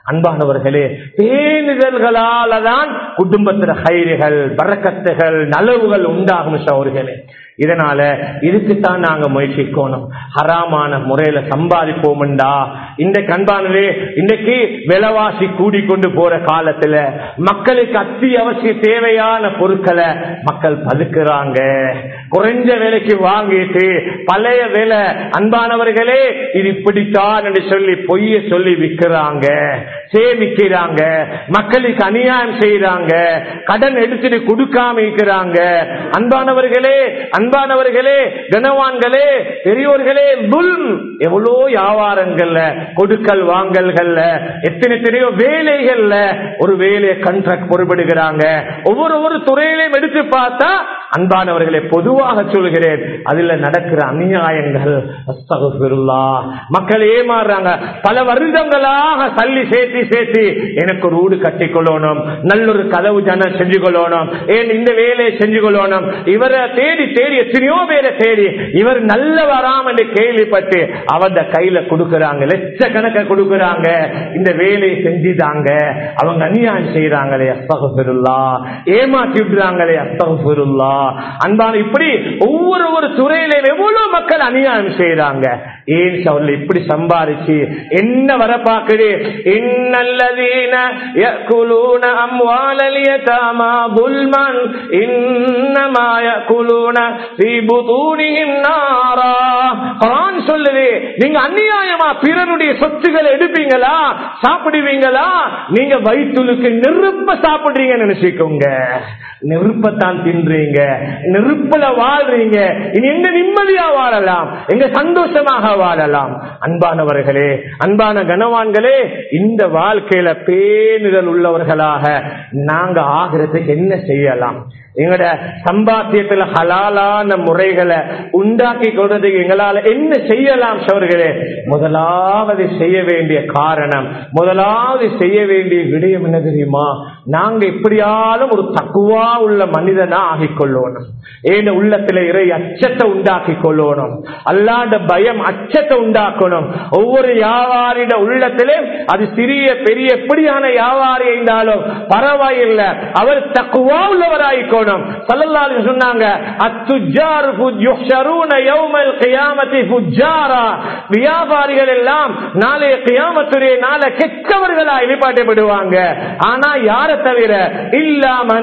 அன்பானவர்களே பேணிதல்களால தான் குடும்பத்துல கயிறுகள் பறக்கத்துகள் நலவுகள் உண்டாகும் சோர்களே இதனால இதுக்குத்தான் நாங்க முயற்சிக்கணும் ஹராமான முறையில சம்பாதிப்போம்டா இந்த கண்பானவே இன்னைக்கு விலைவாசி கூடிக்கொண்டு போற காலத்துல மக்களுக்கு அத்தியாவசிய தேவையான பொருட்களை மக்கள் பதுக்குறாங்க குறைஞ்ச விலைக்கு வாங்கிட்டு பழைய விலை அன்பானவர்களே இது இப்படித்தான் என்று சொல்லி பொய்ய சொல்லி விற்கிறாங்க சேமிக்கிறாங்க மக்களுக்கு அநியாயம் செய்யறாங்க கடன் எடுத்துட்டு கொடுக்காம இருக்கிறாங்க அன்பானவர்களே அன்பானவர்களே கனவான்களே பெரியோர்களே துல்ம் எவ்வளோ வியாபாரங்கள்ல கொடுக்கல் வாங்கல்கள்ல எத்தனை எத்தனையோ வேலைகள்ல ஒரு வேலையை கண்ட்ராக்ட் பொறுப்படுகிறாங்க ஒவ்வொரு ஒரு துறையிலையும் எடுத்து பார்த்தா அன்பானவர்களை பொதுவாக சொல்கிறேன் அதுல நடக்கிற அநியாயங்கள் அஸ்தகுல்லாஹ். மக்கள் ஏமாறுறாங்க பல வருடங்களாக சல்லி சேர்த்து சேர்த்து எனக்கு ஒரு வீடு கட்டிக் கொள்ளணும் நல்லொரு கதவு ஜனம் செஞ்சு கொள்ளணும் ஏன் இந்த வேலையை செஞ்சு கொள்ளணும் இவரை தேடி தேடி எத்தனையோ பேரை தேடி இவர் நல்ல வராம என்று கேள்விப்பட்டு அவத கையில கொடுக்கறாங்க லட்சக்கணக்க கொடுக்கறாங்க இந்த வேலையை செஞ்சுதாங்க அவங்க அநியாயம் செய்யறாங்களே அஸ்தகுல்லா ஏமாற்றி விடுறாங்களே அஸ்தகுல்லா அன்பான இப்படி ஒவ்வொரு ஒரு துறையில எவ்வளவு மக்கள் அநியாயம் செய்யறாங்க ஏன் சொல்ல இப்படி சம்பாதிச்சு என்ன வர பாக்குது இன்னல்லதீன يأكلون أموال اليتامى ظلما إنما يأكلون في بطونهم نارا குர்ஆன் சொல்லுது நீங்க அநியாயமா பிறருடைய சொத்துக்களை எடுப்பீங்களா சாப்பிடுவீங்களா நீங்க வயிற்றுக்கு நெருப்ப சாப்பிடுறீங்கன்னு நினைச்சுக்கோங்க நெருப்பத்தான் தின்றீங்க நெருப்புல வாழ்றீங்க இனி எங்க நிம்மதியா வாழலாம் எங்க சந்தோஷமாக வாழலாம் அன்பானவர்களே அன்பான கனவான்களே இந்த வாழ்க்கையில பேணுதல் உள்ளவர்களாக நாங்க ஆகிறதுக்கு என்ன செய்யலாம் எங்களோட சம்பாத்தியத்துல ஹலாலான முறைகளை உண்டாக்கி கொடுறதுக்கு எங்களால என்ன செய்யலாம் சோர்களே முதலாவது செய்ய வேண்டிய காரணம் முதலாவது செய்ய வேண்டிய விடயம் என்ன தெரியுமா நாங்க எப்படியாலும் ஒரு தக்குவா உள்ள மனிதனா ஆகிக் கொள்ளணும் ஏன் உள்ளத்துல இறை அச்சத்தை உண்டாக்கி கொள்ளணும் அல்லாத பயம் அச்சத்தை உண்டாக்கணும் ஒவ்வொரு வியாபாரிட உள்ளத்திலே அது சிறிய பெரிய எப்படியான வியாபாரி இருந்தாலும் பரவாயில்லை அவர் தக்குவா உள்ளவராயிக்கணும் சல்லல்லாஹு சொன்னாங்க அத்துஜார் யுஹ்ஷரூன யௌமல் கியாமத்தி ஃபுஜ்ஜாரா வியாபாரிகள் எல்லாம் நாளைய கியாமத்துடைய நாள கெட்டவர்களா எழுப்பாட்டப்படுவாங்க ஆனா யார தவிர இல்லாம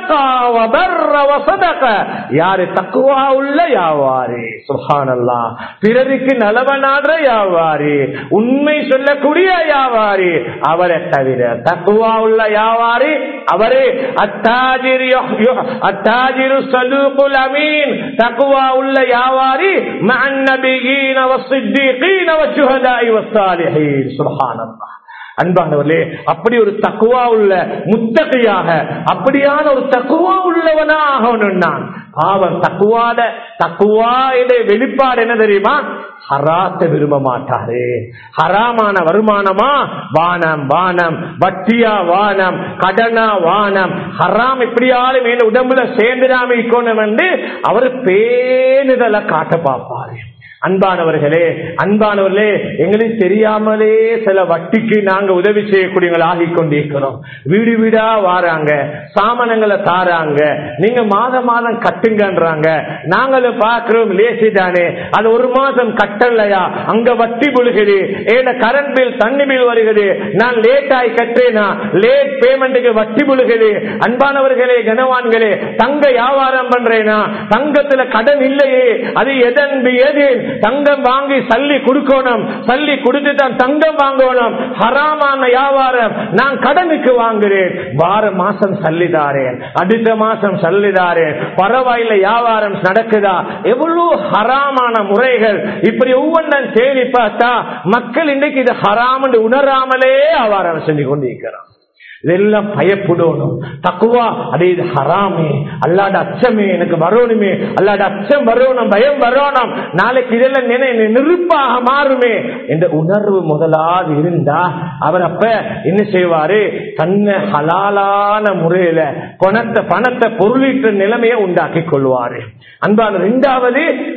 யாரு தக்குவா உள்ள வியாபாரி சுஹானல்லா பிறருக்கு நலவனாடுற வியாபாரி உண்மை சொல்லக்கூடிய வியாபாரி அவரை தவிர தக்குவா உள்ள வியாபாரி அவரே அத்தாஜிர் அத்தாஜிரு சலூகுல் அமீன் தக்குவா உள்ள வியாபாரி மஅன் நபியீன வஸ்ஸித்தீகீன வஷ்ஷுஹதாஇ வஸ்ஸாலிஹீன் சுப்ஹானல்லாஹ் அன்பானவர்களே அப்படி ஒரு தக்குவா உள்ள முத்தகையாக அப்படியான ஒரு தக்குவா உள்ளவனா ஆகணும் நான் பாவம் தக்குவாட தக்குவாட வெளிப்பாடு என்ன தெரியுமா ஹராத்த விரும்ப மாட்டாரு ஹராமான வருமானமா வானம் வானம் வட்டியா வானம் கடனா வானம் ஹராம் எப்படியாலும் என் உடம்புல சேர்ந்துடாம இருக்கணும் என்று அவர் பேணுதலை காட்ட பார்ப்பாரு அன்பானவர்களே அன்பானவர்களே எங்களுக்கு தெரியாமலே சில வட்டிக்கு நாங்க உதவி செய்யக்கூடியவங்களை ஆகிக் கொண்டிருக்கிறோம் வீடு வீடா வாராங்க சாமானங்களை தாராங்க நீங்க மாதம் மாதம் கட்டுங்கன்றாங்க நாங்களும் பாக்குறோம் லேசி தானே அது ஒரு மாதம் கட்டலையா அங்க வட்டி புழுகுது ஏன கரண்ட் பில் தண்ணி பில் வருகிறது நான் லேட் ஆகி கட்டுறேனா லேட் பேமெண்ட்டுக்கு வட்டி புழுகுது அன்பானவர்களே கனவான்களே தங்க வியாபாரம் பண்றேனா தங்கத்துல கடன் இல்லையே அது எதன் எது தங்கம் வாங்கி சல்லி கொடுக்கணும் சல்லி கொடுத்து தான் தங்கம் வாங்கணும் ஹராமான வியாபாரம் நான் கடனுக்கு வாங்குறேன் வார மாசம் சல்லிதாரேன் அடுத்த மாசம் சல்லிதாரேன் பரவாயில்ல வியாபாரம் நடக்குதா எவ்வளவு ஹராமான முறைகள் இப்படி ஒவ்வொன்றும் தேடி பார்த்தா மக்கள் இன்னைக்கு இது ஹராம் உணராமலே வியாபாரம் செஞ்சு கொண்டிருக்கிறான் இதெல்லாம் பயப்படணும் தக்குவா அதே இது ஹராமே அல்லாட அச்சமே எனக்கு வரணுமே அல்லாட அச்சம் வரணும் பயம் வரணும் நாளைக்கு இதெல்லாம் நினை நெருப்பாக மாறுமே என்ற உணர்வு முதலாவது இருந்தா அவர் அப்ப என்ன செய்வாரு தன்னை ஹலாலான முறையில பணத்தை பணத்தை பொருளீட்ட நிலைமையை உண்டாக்கி கொள்வாரு அன்பான ரெண்டாவது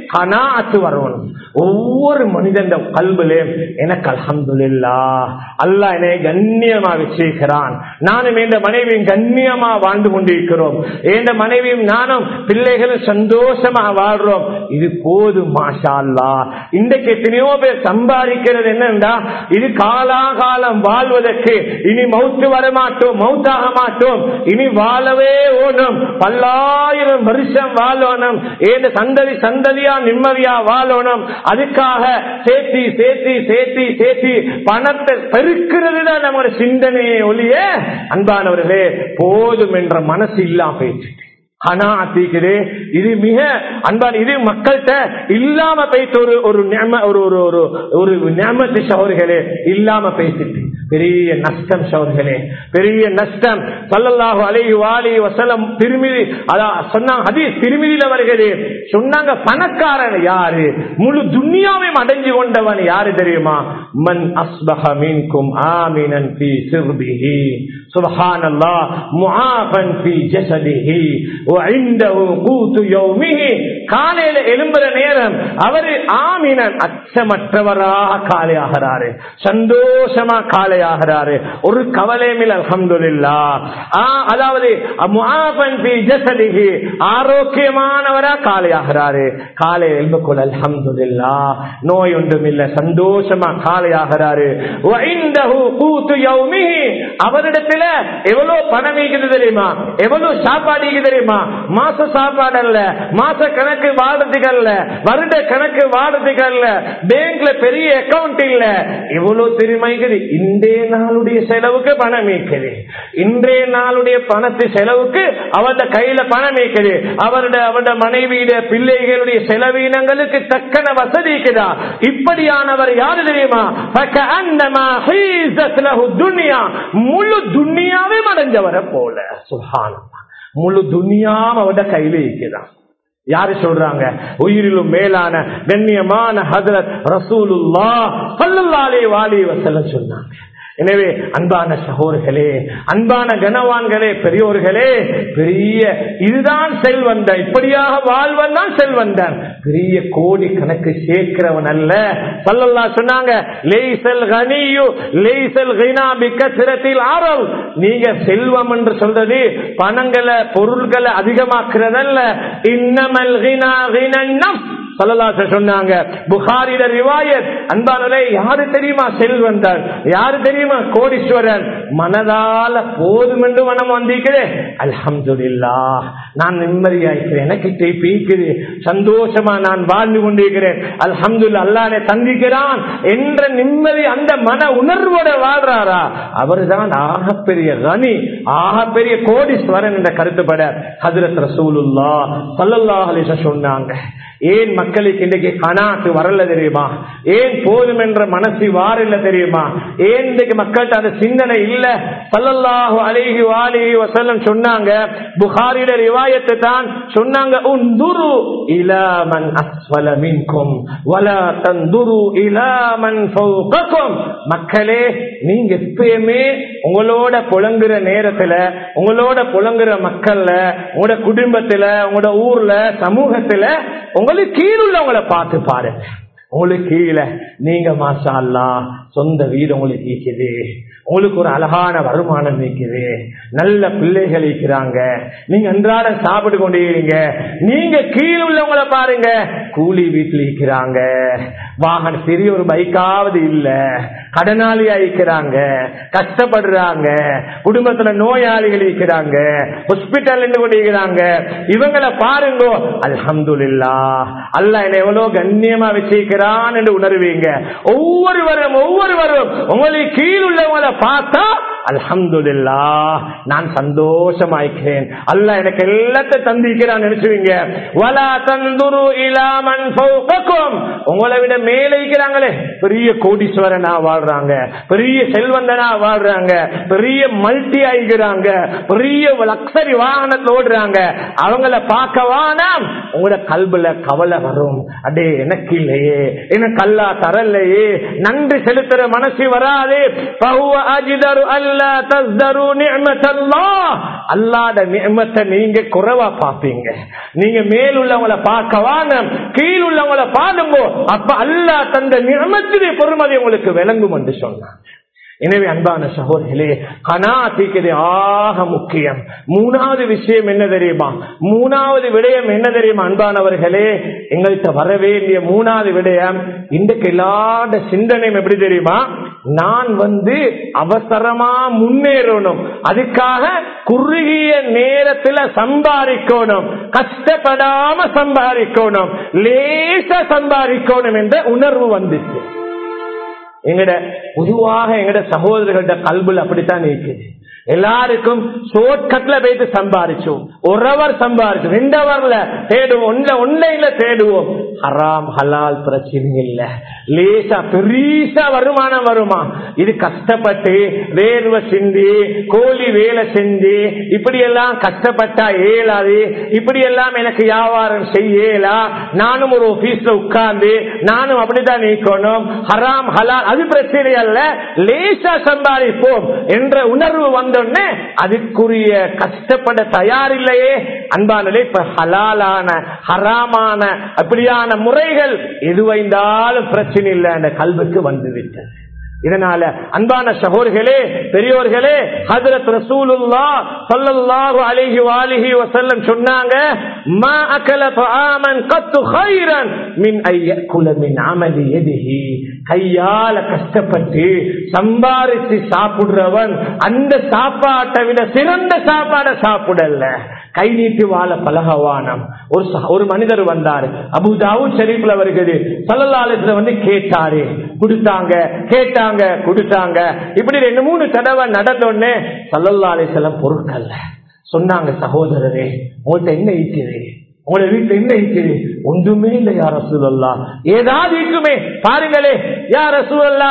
கனாத்து வரணும் ஒவ்வொரு மனிதன் கல்விலே எனக்கு அல்ஹம்துலில்லா அல்லாஹ் என்னை கண்ணியமா வச்சிருக்கிறான் நானும் என் மனைவியும் கண்ணியமா வாழ்ந்து கொண்டிருக்கிறோம் என் மனைவியும் நானும் பிள்ளைகளும் சந்தோஷமா வாழ்றோம் இது போதும் மாஷா அல்லா இன்றைக்கு எத்தனையோ பேர் சம்பாதிக்கிறது என்னன்னா இது காலாகாலம் வாழ்வதற்கு இனி மௌத்து வரமாட்டோம் மௌத்தாக மாட்டோம் இனி வாழவே ஓணும் பல்லாயிரம் வருஷம் வாழணும் ஏன் சந்ததி சந்ததியா நிம்மதியா வாழணும் அதுக்காக சேர்த்தி சேர்த்தி சேர்த்தி சேர்த்தி பணத்தை பெருக்கிறது தான் நம்மளோட சிந்தனையை ஒழிய அன்பானவர்களே போதும் என்ற மனசு இல்லாம போயிடுச்சு ஆனா அத்திக்குது இது மிக அன்பான இது மக்கள்கிட்ட இல்லாம பேச ஒரு ஒரு நியம- ஒரு ஒரு ஒரு ஒரு நியமத்து சவர்களே இல்லாம பேசிட்டு பெரிய நஷ்டம் சவர்களே பெரிய நஷ்டம் சல்லல்லாஹு அலைஹி வாலி வசலம் திருமிதி அதான் சொன்னாங்க ஹதீஸ் திருமிதியில வருகிறது சொன்னாங்க பணக்காரன் யாரு முழு துன்யாவையும் அடைஞ்சு கொண்டவன் யாரு தெரியுமா மன் அஸ்பஹ மின்கும் ஆமினன் ஃபீ சிர்பிஹி சுப்ஹானல்லாஹ் முஆஃபன் ஃபீ ஜஸதிஹி وعنده قوت يومه காலையில எழும்புற நேரம் அவரு ஆமினன் அச்சமற்றவராக காலையாகிறாரு சந்தோஷமா காலையாகிறாரு ஒரு கவலையுமில் அல்ஹம்துலில்லா ஆ, அதாவது முஆஃபன் ஃபீ ஜஸதிஹி ஆரோக்கியமானவரா காலையாகிறாரு காலை எழும்புக்குள் அல்ஹம்துலில்லா நோய் ஒன்றும் இல்ல சந்தோஷமா காலையாகிறாரு وعنده قوت يومه அவரிடத்துல எவ்வளவு பணம் இருக்குது தெரியுமா எவ்வளவு சாப்பாடு இருக்குது தெரியுமா மாச சாப்பாடு அல்ல மாச கணக்கு வாடுறதுக்கு அல்ல வருட கணக்கு வாடுறதுக்கு அல்ல பேங்க்ல பெரிய அக்கவுண்ட் இல்ல எவ்வளவு தெரியுமா இருக்குது இன்றைய நாளுடைய செலவுக்கு பணம் இருக்குது இன்றைய நாளுடைய பணத்து செலவுக்கு அவருடைய கையில பணம் இருக்குது அவருடைய அவருடைய மனைவியுடைய பிள்ளைகளுடைய செலவீனங்களுக்கு தக்கன வசதி இருக்குதா இப்படியானவர் யாரு தெரியுமா فكأنما حيزت له الدنيا. முழு துன்யாவே அடைஞ்சவரை போல சுஹானல்லாஹ் முழு துன்யாவும் அவட கையில இருக்குதான் யாரு சொல்றாங்க உயிரிலும் மேலான கண்ணியமான ஹதரத் ரசூலுல்லா ஸல்லல்லாஹு அலைஹி வஸல்லம் சொன்னாங்க எனவே அன்பான சகோதரர்களே அன்பான கனவான்களே பெரியோர்களே பெரிய இதுதான் செல்வந்தன் இப்படியாக வாழ்வன் தான் செல்வந்தன் பெரிய கோடி கணக்கு சேர்க்கிறவன் அல்ல சல்லல்லா சொன்னாங்க லேசல் கனியு லேசல் கினா பிக்கத்திரத்தில் ஆரல் நீங்க செல்வம் என்று சொல்றது பணங்களை பொருள்களை அதிகமாக்குறதல்ல இன்னமல் கினா கினன் நஃப்ஸ் சல்லல்லாஹு சொன்னாங்க புகாரில ரிவாயத் அன்பானே யாரு தெரியுமா செல்வந்தன் யாரு தெரியுமா கோடீஸ்வரன் மனதால போதும் என்று மனம் வந்திருக்கிறேன் அல்ஹம்துலில்லா நான் நிம்மதியாயிருக்கிறேன் எனக்கு பீக்குது சந்தோஷமா நான் வாழ்ந்து கொண்டிருக்கிறேன் அல்ஹம்துல்லா அல்லாஹ்வை சந்திக்கிறான் என்ற நிம்மதி அந்த மன உணர்வோட வாழ்றாரா அவர்தான் ஆகப்பெரிய கனி ஆகப்பெரிய கோடீஸ்வரன் என்ற கருத்துப்பட ஹதரத் ரசூலுல்லா சல்லல்லாஹு அலைஹி வஸல்லம் சொன்னாங்க ஏன் மக்களுக்கு இன்றைக்கு கனாத்து வரல தெரியுமா ஏன் போதும் என்ற மனசு வாரில்ல தெரியுமா ஏன் இன்றைக்கு மக்கள்கிட்ட அந்த சிந்தனை இல்ல சல்லல்லாஹு அலைஹி வாலிஹி வஸல்லம் சொன்னாங்க புகாரில ரிவாயத்தை தான் சொன்னாங்க உந்துரு இலா மன் அஸ்வல மின்கும் வலா தந்துரு இலா மன் ஃபௌகக்கும் மக்களே நீங்க எப்பயுமே உங்களோட புலங்குற நேரத்துல உங்களோட புலங்குற மக்கள்ல உங்களோட குடும்பத்துல உங்களோட ஊர்ல சமூகத்துல உங்களுக்கு கீழுள்ளவங்களை பார்த்து பாருங்க உங்களுக்கு கீழே நீங்க மாஷா அல்லா சொந்த வீடு உங்களுக்கு இருக்குது உங்களுக்கு ஒரு அழகான வருமானம் இருக்குது நல்ல பிள்ளைகள் இருக்கிறாங்க நீங்க அன்றாட சாப்பிட்டு கொண்டிருக்கீங்க நீங்க கீழே உள்ளவங்கள பாருங்க கூலி வீட்டில் இருக்கிறாங்க வாகன பெரிய ஒரு பைக்காவது இல்ல கடனாளியா இருக்கிறாங்க கஷ்டப்படுறாங்க குடும்பத்துல நோயாளிகள் இருக்கிறாங்க ஹாஸ்பிட்டல் கொண்டிருக்கிறாங்க இவங்களை பாருங்க அல்ஹம்துலில்லா அல்லாஹ் என்னை எவ்வளவு கண்ணியமா வச்சிருக்கிறான் என்று உணர்வீங்க ஒவ்வொருவரும் ஒவ்வொருவரும் உங்களுக்கு கீழ் உள்ளவங்களை பார்த்தா அல்ஹம்துலில்லா நான் சந்தோஷமாய்க்கிறேன் அல்லாஹ் எனக்கு எல்லாத்தையும் தந்திக்கிறான் நினைச்சுவீங்க வலா தந்துரு இலாமன் ஃபௌகக்கும் உங்களை விட மேலே இருக்கிறாங்களே பெரிய கோடீஸ்வரனா வாழ்றாங்க பெரிய செல்வந்தனா வாழ்றாங்க பெரிய மல்டி ஆகிக்கிறாங்க பெரிய லக்ஸரி வாகனத்துல ஓடுறாங்க அவங்கள பார்க்கவானாம் உங்களோட கல்புல கவலை வரும் அடே எனக்கு இல்லையே எனக்கு அல்லா தரலையே நன்றி செலுத்துற மனசு வராது பஹுவ அஜிதரு அல்ல அல்லா தஸ்தரு நிஅமத்தல்லாஹ் அல்லாஹ்ட நிஅமத்தை நீங்க குறைவா பாப்பீங்க நீங்க மேல் உள்ளவங்களை பார்க்க வாங்க கீழ் உள்ளவங்களை பாருங்க அப்ப அல்லாஹ் தந்த நியமத்திலே பொறுமதி உங்களுக்கு விளங்கும் என்று சொன்னாங்க எனவே அன்பான சகோதரிகளே கனாத்திக்கிறது ஆக முக்கியம் மூணாவது விஷயம் என்ன தெரியுமா மூணாவது விடயம் என்ன தெரியுமா அன்பானவர்களே எங்கள்கிட்ட வர வேண்டிய மூணாவது விடயம் இன்றைக்கு எல்லாட சிந்தனையும் எப்படி தெரியுமா நான் வந்து அவசரமா முன்னேறணும் அதுக்காக குறுகிய நேரத்துல சம்பாதிக்கணும் கஷ்டப்படாம சம்பாதிக்கணும் லேச சம்பாதிக்கணும் என்ற உணர்வு வந்துச்சு எங்கட பொதுவாக எங்கட சகோதரர்கள்ட்ட கல்புல் அப்படித்தான் இருக்குது எல்லாருக்கும் ஷோர்ட்கட்ல போயிட்டு சம்பாதிச்சோம் ஒரு அவர் சம்பாதிச்சோம் ரெண்டு அவர்ல தேடுவோம் ஒன்ல ஒன்லைன்ல தேடுவோம் ஹராம் ஹலால் பிரச்சனை இல்ல லேசா பெரியசா வருமானம் வருமா இது கஷ்டப்பட்டு வேர்வை சிந்தி கோழி வேலை செஞ்சு இப்படி எல்லாம் கஷ்டப்பட்டா ஏலாது இப்படி எல்லாம் எனக்கு வியாபாரம் செய்யலா நானும் ஒரு ஆபீஸ்ல உட்கார்ந்து நானும் அப்படித்தான் நீக்கணும் ஹராம் ஹலால் அது பிரச்சனை அல்ல லேசா சம்பாதிப்போம் என்ற உணர்வு வந்தோடனே அதுக்குரிய கஷ்டப்பட தயாரில்லையே அன்பானே இப்ப ஹலாலான ஹராமான அப்படியான முறைகள் எதுவைந்தாலும் பிரச்சனை இல்லை அந்த கல்விக்கு வந்துவிட்டது இதனால அன்பான சகோர்களே பெரியோர்களே ஹதரத் ரசூலுல்லா ஸல்லல்லாஹு அலைஹி வாலிஹி வஸல்லம் சொன்னாங்க மா அகல தஆமன் கத்து கைரன் மின் ஐயக்குல மின் அமலி யதிஹி கையால கஷ்டப்பட்டு சம்பாரிச்சு சாப்பிடுறவன் அந்த சாப்பாட்டை விட சிறந்த சாப்பாடை சாப்பிடல கை நீட்டி வாழ பலகவானம் ஒரு ச- ஒரு மனிதர் வந்தாரு அபுதாவு ஷெரீப்ல வருகிறது சல்லல்லாலத்துல வந்து கேட்டாரு கொடுத்தாங்க கேட்டாங்க கொடுத்தாங்க இப்படி ரெண்டு மூணு தடவை நடந்தோடனே சல்லல்லா அலிஸ்லாம் பொருட்கள்ல சொன்னாங்க சகோதரரே உங்கள்கிட்ட என்ன இருக்குது உங்களோட வீட்டுல என்ன இருக்குது ஒன்றுமே இல்லை யார சூழல்லா ஏதாவது இருக்குமே பாருங்களே யார சூழல்லா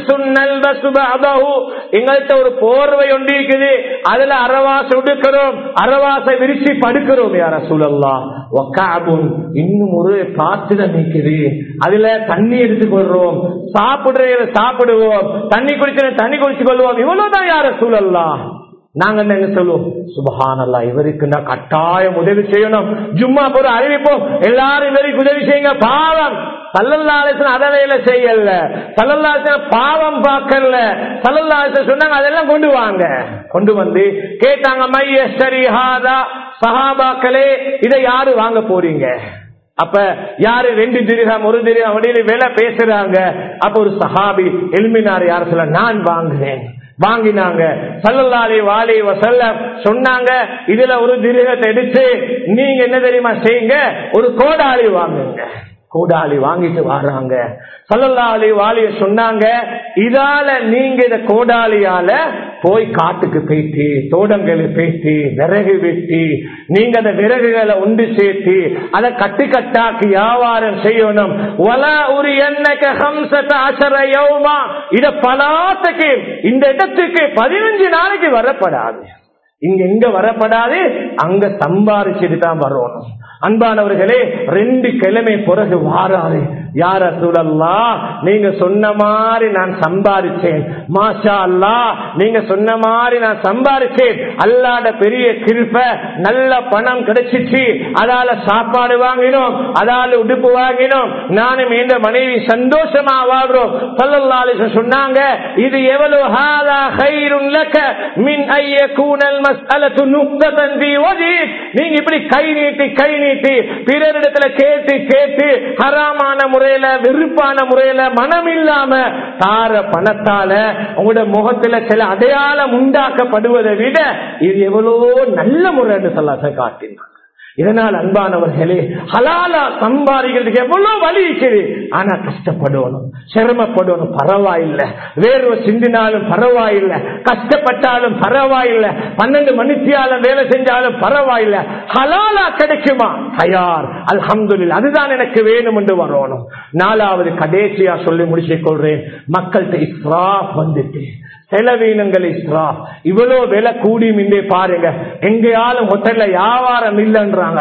எங்கள்கிட்ட ஒரு போர்வை ஒன்று இருக்குது அதுல அரவாசை உடுக்கிறோம் அரவாசை விரிச்சு படுக்கிறோம் யார சூழல்லா ஒக்காபும் இன்னும் ஒரு பாத்திரம் நிக்குது அதுல தண்ணி எடுத்துக்கொள்றோம் சாப்பிடுற சாப்பிடுவோம் தண்ணி குடிச்சு தண்ணி குடிச்சு கொள்வோம் இவ்வளவுதான் யார சூழல்லா நாங்க என்ன சொல்லுவோம் சுபஹானல்லா இவருக்கு நான் கட்டாயம் உதவி செய்யணும் ஜும்மா போற அறிவிப்போம் எல்லாரும் இவருக்கு உதவி செய்யுங்க பாவம் சல்லல்லாசன் அத வேலை செய்யல சல்லல்லாசன் பாவம் பார்க்கல சல்லல்லாசன் சொன்னாங்க அதெல்லாம் கொண்டு வாங்க கொண்டு வந்து கேட்டாங்க மைய ஹாதா சஹாபாக்களே இதை யாரு வாங்க போறீங்க அப்ப யாரு ரெண்டு திரிகம் ஒரு திரிகம் அப்படின்னு வேலை பேசுறாங்க அப்ப ஒரு சஹாபி எலுமினார் யார் சொல்ல நான் வாங்குறேன் வாங்கினாங்க சல்லல்லாலே வாலே வசல்ல சொன்னாங்க இதுல ஒரு திருகத்தை எடுத்து நீங்க என்ன தெரியுமா செய்யுங்க ஒரு கோடாளி வாங்குங்க கோடாளி வாங்கிட்டு வர்றாங்க சல்லல்லாலே வாலிய சொன்னாங்க இதால நீங்க இந்த கோடாலியால போய் காட்டுக்கு போயிட்டு தோட்டங்களை போயிட்டு விறகு வெட்டி நீங்க அந்த விறகுகளை ஒன்று சேர்த்து அதை கட்டு கட்டாக்கி வியாபாரம் செய்யணும் வல ஒரு எண்ணக்க ஹம்சத்த அசர யௌமா இத பலாத்துக்கு இந்த இடத்துக்கு பதினஞ்சு நாளைக்கு வரப்படாது இங்க எங்க வரப்படாது அங்க சம்பாரிச்சுட்டு தான் வரணும் அன்பானவர்களே ரெண்டு கிழமை பிறகு வாராரு யார சூழல்லா நீங்க சொன்ன மாதிரி நான் சம்பாரிச்சேன் மாஷா அல்லா நீங்க சொன்ன மாதிரி நான் சம்பாரிச்சேன் அல்லாட பெரிய கிருப்ப நல்ல பணம் கிடைச்சிச்சு அதால சாப்பாடு வாங்கினோம் அதால உடுப்பு வாங்கினோம் நானும் இந்த மனைவி சந்தோஷமா வாழ்றோம் சொல்லல்லாலே சொன்னாங்க இது எவ்வளவு ஹாதா ஹைருன் லக்க மின் ஐய கூனல் மஸ்அலத்து நுக்ததன் பி வஜீக் நீங்க இப்படி கை நீட்டி கை நீட்டி பிறரிடத்துல கேட்டு கேட்டு ஹராமான முறையில வெறுப்பான முறையில மனம் இல்லாம தார பணத்தால உங்களோட முகத்துல சில அடையாளம் உண்டாக்கப்படுவதை விட இது எவ்வளவோ நல்ல முறைன்னு சொல்ல காட்டினாங்க இதனால் அன்பானவர்களே ஹலாலா சம்பாதிக்கிறதுக்கு எவ்வளவு வழி இருக்குது ஆனா கஷ்டப்படணும் சிரமப்படணும் பரவாயில்லை வேர்வை சிந்தினாலும் பரவாயில்லை கஷ்டப்பட்டாலும் பரவாயில்லை பன்னெண்டு மணித்தியாலும் வேலை செஞ்சாலும் பரவாயில்லை ஹலாலா கிடைக்குமா தயார் அல்ஹம்துலில்லாஹ் அதுதான் எனக்கு வேணும் என்று வரணும் நாலாவது கடைசியா சொல்லி முடிச்சுக் கொள்றேன் மக்கள்கிட்ட இஸ்ராப் வந்துட்டு செலவீனங்கள் இஸ்ராப் இவ்வளவு விலை கூடி மின்றே பாருங்க எங்கேயாலும் ஹோட்டல்ல வியாபாரம் இல்லைன்றாங்களா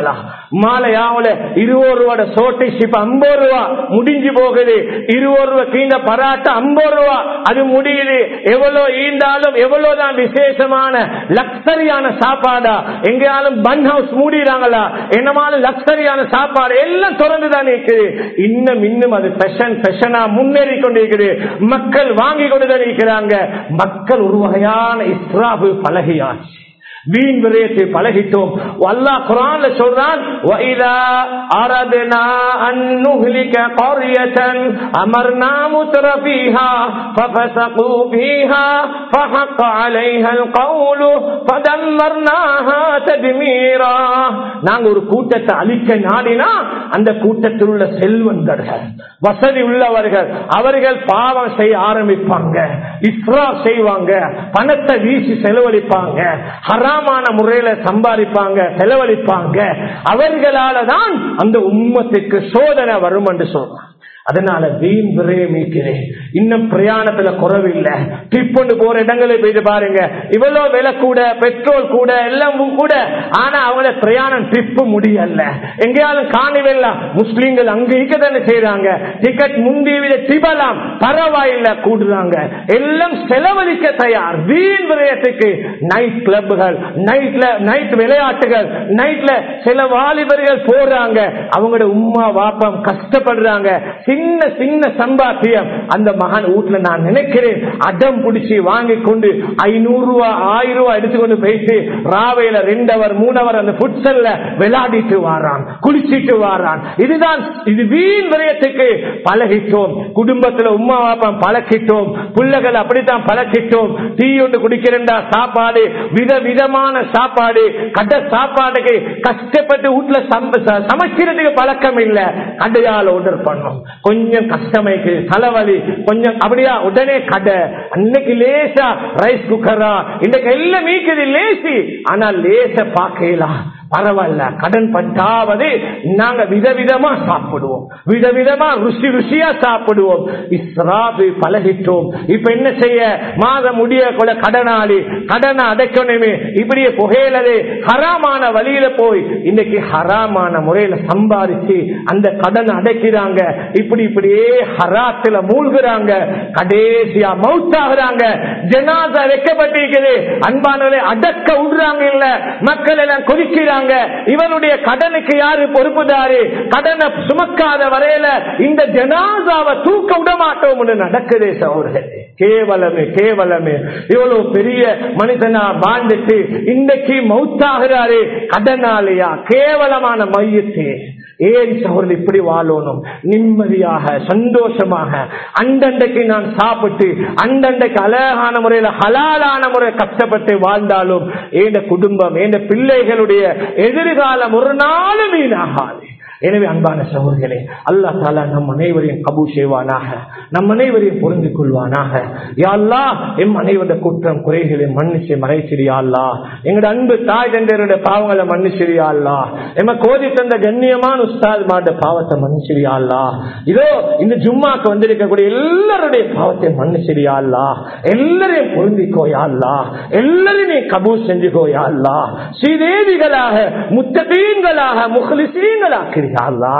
மாலையாவுல இருபது ரூபாட சோட்டிஸ் இப்ப ஐம்பது ரூபா முடிஞ்சு போகுது இருபது ரூபா கீண்ட பராட்டா ஐம்பது ரூபா அது முடியுது எவ்வளவு ஈண்டாலும் எவ்வளவுதான் விசேஷமான லக்ஸரியான சாப்பாடா எங்கேயாலும் பன் ஹவுஸ் மூடிடுறாங்களா என்னமாலும் லக்ஸரியான சாப்பாடு எல்லாம் திறந்துதான் இருக்குது இன்னும் இன்னும் அது ஃபெஷன் ஃபெஷனா முன்னேறி கொண்டிருக்குது மக்கள் வாங்கி கொண்டுதான் இருக்கிறாங்க மக்கள் ஒரு வகையான இஸ்ராபு பழகியாச்சு வீண் விரயத்தை பழகிட்டோம் அல்லாஹ் குரான்ல சொல்றான் وَإِذَا أَرَدْنَا أَن نُهْلِكَ قَرْيَةً أَمَرْنَا مُتْرَ فِيهَا فَفَسَقُوا فِيهَا فَحَقَّ عَلَيْهَا الْقَوْلُ فَدَمَّرْنَاهَا تَدْمِيرًا நாங்க ஒரு கூட்டத்தை அழிக்க நாடினா அந்த கூட்டத்தில் உள்ள செல்வந்தர்கள் வசதி உள்ளவர்கள் அவர்கள் பாவம் செய்ய ஆரம்பிப்பாங்க இஸ்ரா செய்வாங்க பணத்தை வீசி செலவழிப்பாங்க ஹராமான முறையில சம்பாதிப்பாங்க செலவழிப்பாங்க அவர்களால தான் அந்த உம்மத்துக்கு சோதனை வரும் என்று சொல்றான் அதனால வீண் விரயமிக்கிறேன் இன்னும் பிரயாணத்துல குறவில்லை ட்ரிப் கொண்டு போற இடங்களை போயிட்டு பாருங்க இவ்வளவு விலை கூட பெட்ரோல் கூட எல்லாம் கூட ஆனா அவங்கள பிரயாணம் ட்ரிப் முடியல எங்கேயாலும் காணவில்லை முஸ்லீம்கள் அங்க இங்க தானே செய்யறாங்க டிக்கெட் முந்தி விட டிபலாம் பரவாயில்ல கூடுறாங்க எல்லாம் செலவழிக்க தயார் வீண் விரயத்துக்கு நைட் கிளப்புகள் நைட்ல நைட் விளையாட்டுகள் நைட்ல சில வாலிபர்கள் போடுறாங்க அவங்களோட உம்மா வாப்பம் கஷ்டப்படுறாங்க சின்ன சின்ன சம்பாத்தியம் அந்த மகன் வீட்டுல நான் நினைக்கிறேன் அடம் பிடிச்சி வாங்கி கொண்டு ஐநூறு ரூபாய் ஆயிரம் ரூபாய் எடுத்துக்கொண்டு போயிட்டு ராவையில ரெண்டவர் மூணவர் அந்த புட்சல்ல விளையாடிட்டு வாரான் குளிச்சிட்டு வாரான் இதுதான் இது வீண் விரயத்துக்கு பழகிட்டோம் குடும்பத்துல உமா வாப்பம் பழக்கிட்டோம் பிள்ளைகள் அப்படித்தான் பழக்கிட்டோம் டீ ஒன்று குடிக்கிறேன்டா சாப்பாடு வித விதமான சாப்பாடு கட்ட சாப்பாடுக்கு கஷ்டப்பட்டு வீட்டுல சமைக்கிறதுக்கு பழக்கம் இல்ல கடையால ஆர்டர் பண்ணோம் கொஞ்சம் கஷ்டமைக்கு தலைவலி கொஞ்சம் அப்படியா உடனே கடை அன்னைக்கு லேசா ரைஸ் குக்கரா இன்னைக்கு எல்லாம் மீக்குது லேசி ஆனா லேச பாக்கலாம் பரவாயில்ல கடன் பட்டாவது நாங்க விதவிதமா சாப்பிடுவோம் விதவிதமா ருசி ருசியா சாப்பிடுவோம் இஸ்ராபு பழகிட்டோம் இப்ப என்ன செய்ய மாதம் முடிய கூட கடனாளி கடனை அடைக்கணுமே இப்படியே புகையிலது ஹராமான வழியில போய் இன்னைக்கு ஹராமான முறையில சம்பாதிச்சு அந்த கடன் அடைக்கிறாங்க இப்படி இப்படியே ஹராத்துல மூழ்கிறாங்க கடைசியா மவுத்தாகிறாங்க ஜனாதா வைக்கப்பட்டிருக்குது அன்பானவரை அடக்க விடுறாங்க இல்ல மக்கள் எல்லாம் கொதிக்கிறாங்க இவனுடைய கடனுக்கு யாரு பொறுப்புதாரு கடனை சுமக்காத வரையில இந்த ஜனாதாவை தூக்க விட மாட்டோம் நடக்குதே சௌர்களே கேவலமே கேவலமே இவ்வளவு பெரிய மனிதனா வாழ்ந்துட்டு இன்னைக்கு மவுத்தாகிறாரு கடனாலையா கேவலமான மையத்தே ஏன் சகோதரர் இப்படி வாழணும் நிம்மதியாக சந்தோஷமாக அண்டண்டைக்கு நான் சாப்பிட்டு அண்டண்டைக்கு அழகான முறையில் ஹலாலான முறை கஷ்டப்பட்டு வாழ்ந்தாலும் ஏந்த குடும்பம் ஏந்த பிள்ளைகளுடைய எதிர்காலம் ஒரு நாளும் வீணாகாது எனவே அன்பான சகோதரர்களே அல்லா தாலா நம் அனைவரையும் கபூ செய்வானாக நம் அனைவரையும் புரிந்து கொள்வானாக யாழ்லா எம் அனைவருடைய குற்றம் குறைகளை மன்னிச்சு மறைச்சிரியாள்லா எங்களோட அன்பு தாய் தந்தையருடைய பாவங்களை மன்னிச்சிரியாள்லா எம கோதி தந்த கண்ணியமான உஸ்தாத் மாட்ட பாவத்தை மன்னிச்சிரியாள்லா இதோ இந்த ஜும்மாக்கு வந்திருக்கக்கூடிய எல்லாருடைய பாவத்தை மன்னிச்சிரியாள்லா எல்லாரையும் பொருந்திக்கோயாள்லா எல்லாரையும் நீ கபூ செஞ்சுக்கோயாள்லா ஸ்ரீதேவிகளாக முத்தபீன்களாக முகலிசீங்களாக்கிறீ ஆக்கிரியாள்லா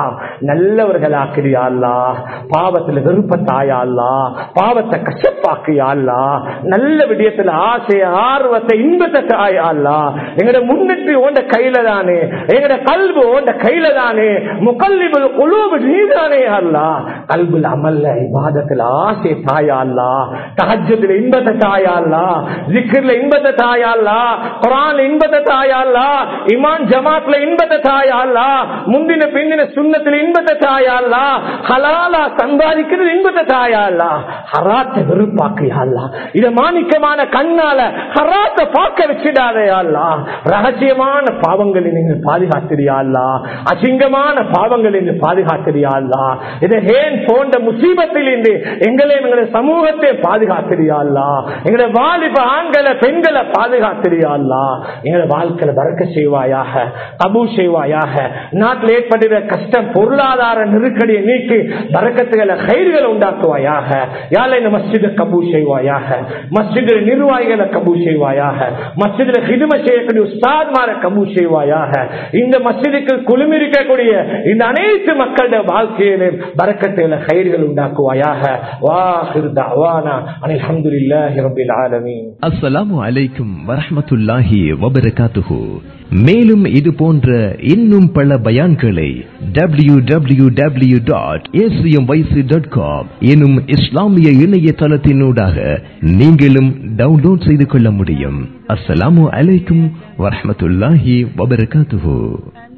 நல்லவர்களாக்கிரியாள்லா பாவத்துல விருப்பத்தாயாள்லா பாவத்தை கஷ்டப்பாக்கியாள்லா நல்ல விடயத்துல ஆசை ஆர்வத்தை இன்பத்தை தாயாள்லா எங்கட முன்னேற்றி ஓண்ட கையில தானே எங்கட கல்பு ஓண்ட கையில தானே முகல்லிபுல் குழுவு நீதானே அல்லா கல்புல அமல்ல இபாதத்துல ஆசை தாயாள்லா தஹஜத்துல இன்பத்தை தாயாள்லா ஜிக்கிர்ல இன்பத்தை தாயாள்லா குரான் இன்பத்தை தாயாள்லா இமான் ஜமாத்ல இன்பத்தை தாயாள்லா முந்தின பிந்தின சுண்ணத்தில் இன்பத்தை தாயாள்லா ஹலாலா சம்பாதிக்கிறது இன்பத்தை தாயாள்லா ஹராத்த வெறுப்பாக்கையாள்லா இத மாணிக்கமான கண்ணால ஹராத்த பார்க்க வச்சிடாதையாள்லா ரகசியமான பாவங்களை நீங்கள் பாதுகாத்திரியாள்லா அசிங்கமான பாவங்களை நீங்கள் பாதுகாத்திரியாள்லா இதை ஏன் போன்ற முசீபத்தில் இருந்து எங்களை எங்களுடைய சமூகத்தை பாதுகாத்திரியாள்லா எங்களுடைய வாலிப ஆண்களை பெண்களை பாதுகாத்திரியாள்லா எங்களை வாழ்க்கையில வரக்க செய்வாயாக அபு செய்வாயாக நாட்டில் ஏற்பட்டு இருக்கிற கஷ்டம் பொருளாதார நெருக்கடியை நீக்கி பறக்கத்துகளை கயிறுகளை உண்டாக்குவாயாக யாழ் இந்த மஸ்ஜிதை கபூ செய்வாயாக மஸ்ஜிதில் நிர்வாகிகளை கபூ செய்வாயாக மஸ்ஜிதில் ஹிதுமை செய்யக்கூடிய உஸ்தாத்மாரை கபூ செய்வாயாக இந்த மஸ்ஜிதுக்கு குழுமிருக்கக்கூடிய இந்த அனைத்து மக்களுடைய வாழ்க்கையிலும் பறக்கத்துகளை கயிறுகள் உண்டாக்குவாயாக வாஹிர் தஅவானா அனில் ஹம்துலில்லாஹி ரப்பில் ஆலமீன் அஸ்ஸலாமு அலைக்கும் வரஹ்மத்துல்லாஹி வபரகாத்துஹு மேலும் இது போன்ற இன்னும் பல பயான்களை W W W dot dot com எனும் இஸ்லாமிய இணையதளத்தினூடாக நீங்களும் டவுன்லோட் செய்து கொள்ள முடியும் அஸ்ஸலாமு அலைக்கும் வரஹ்மத்துல்லாஹி வபரகாத்துஹு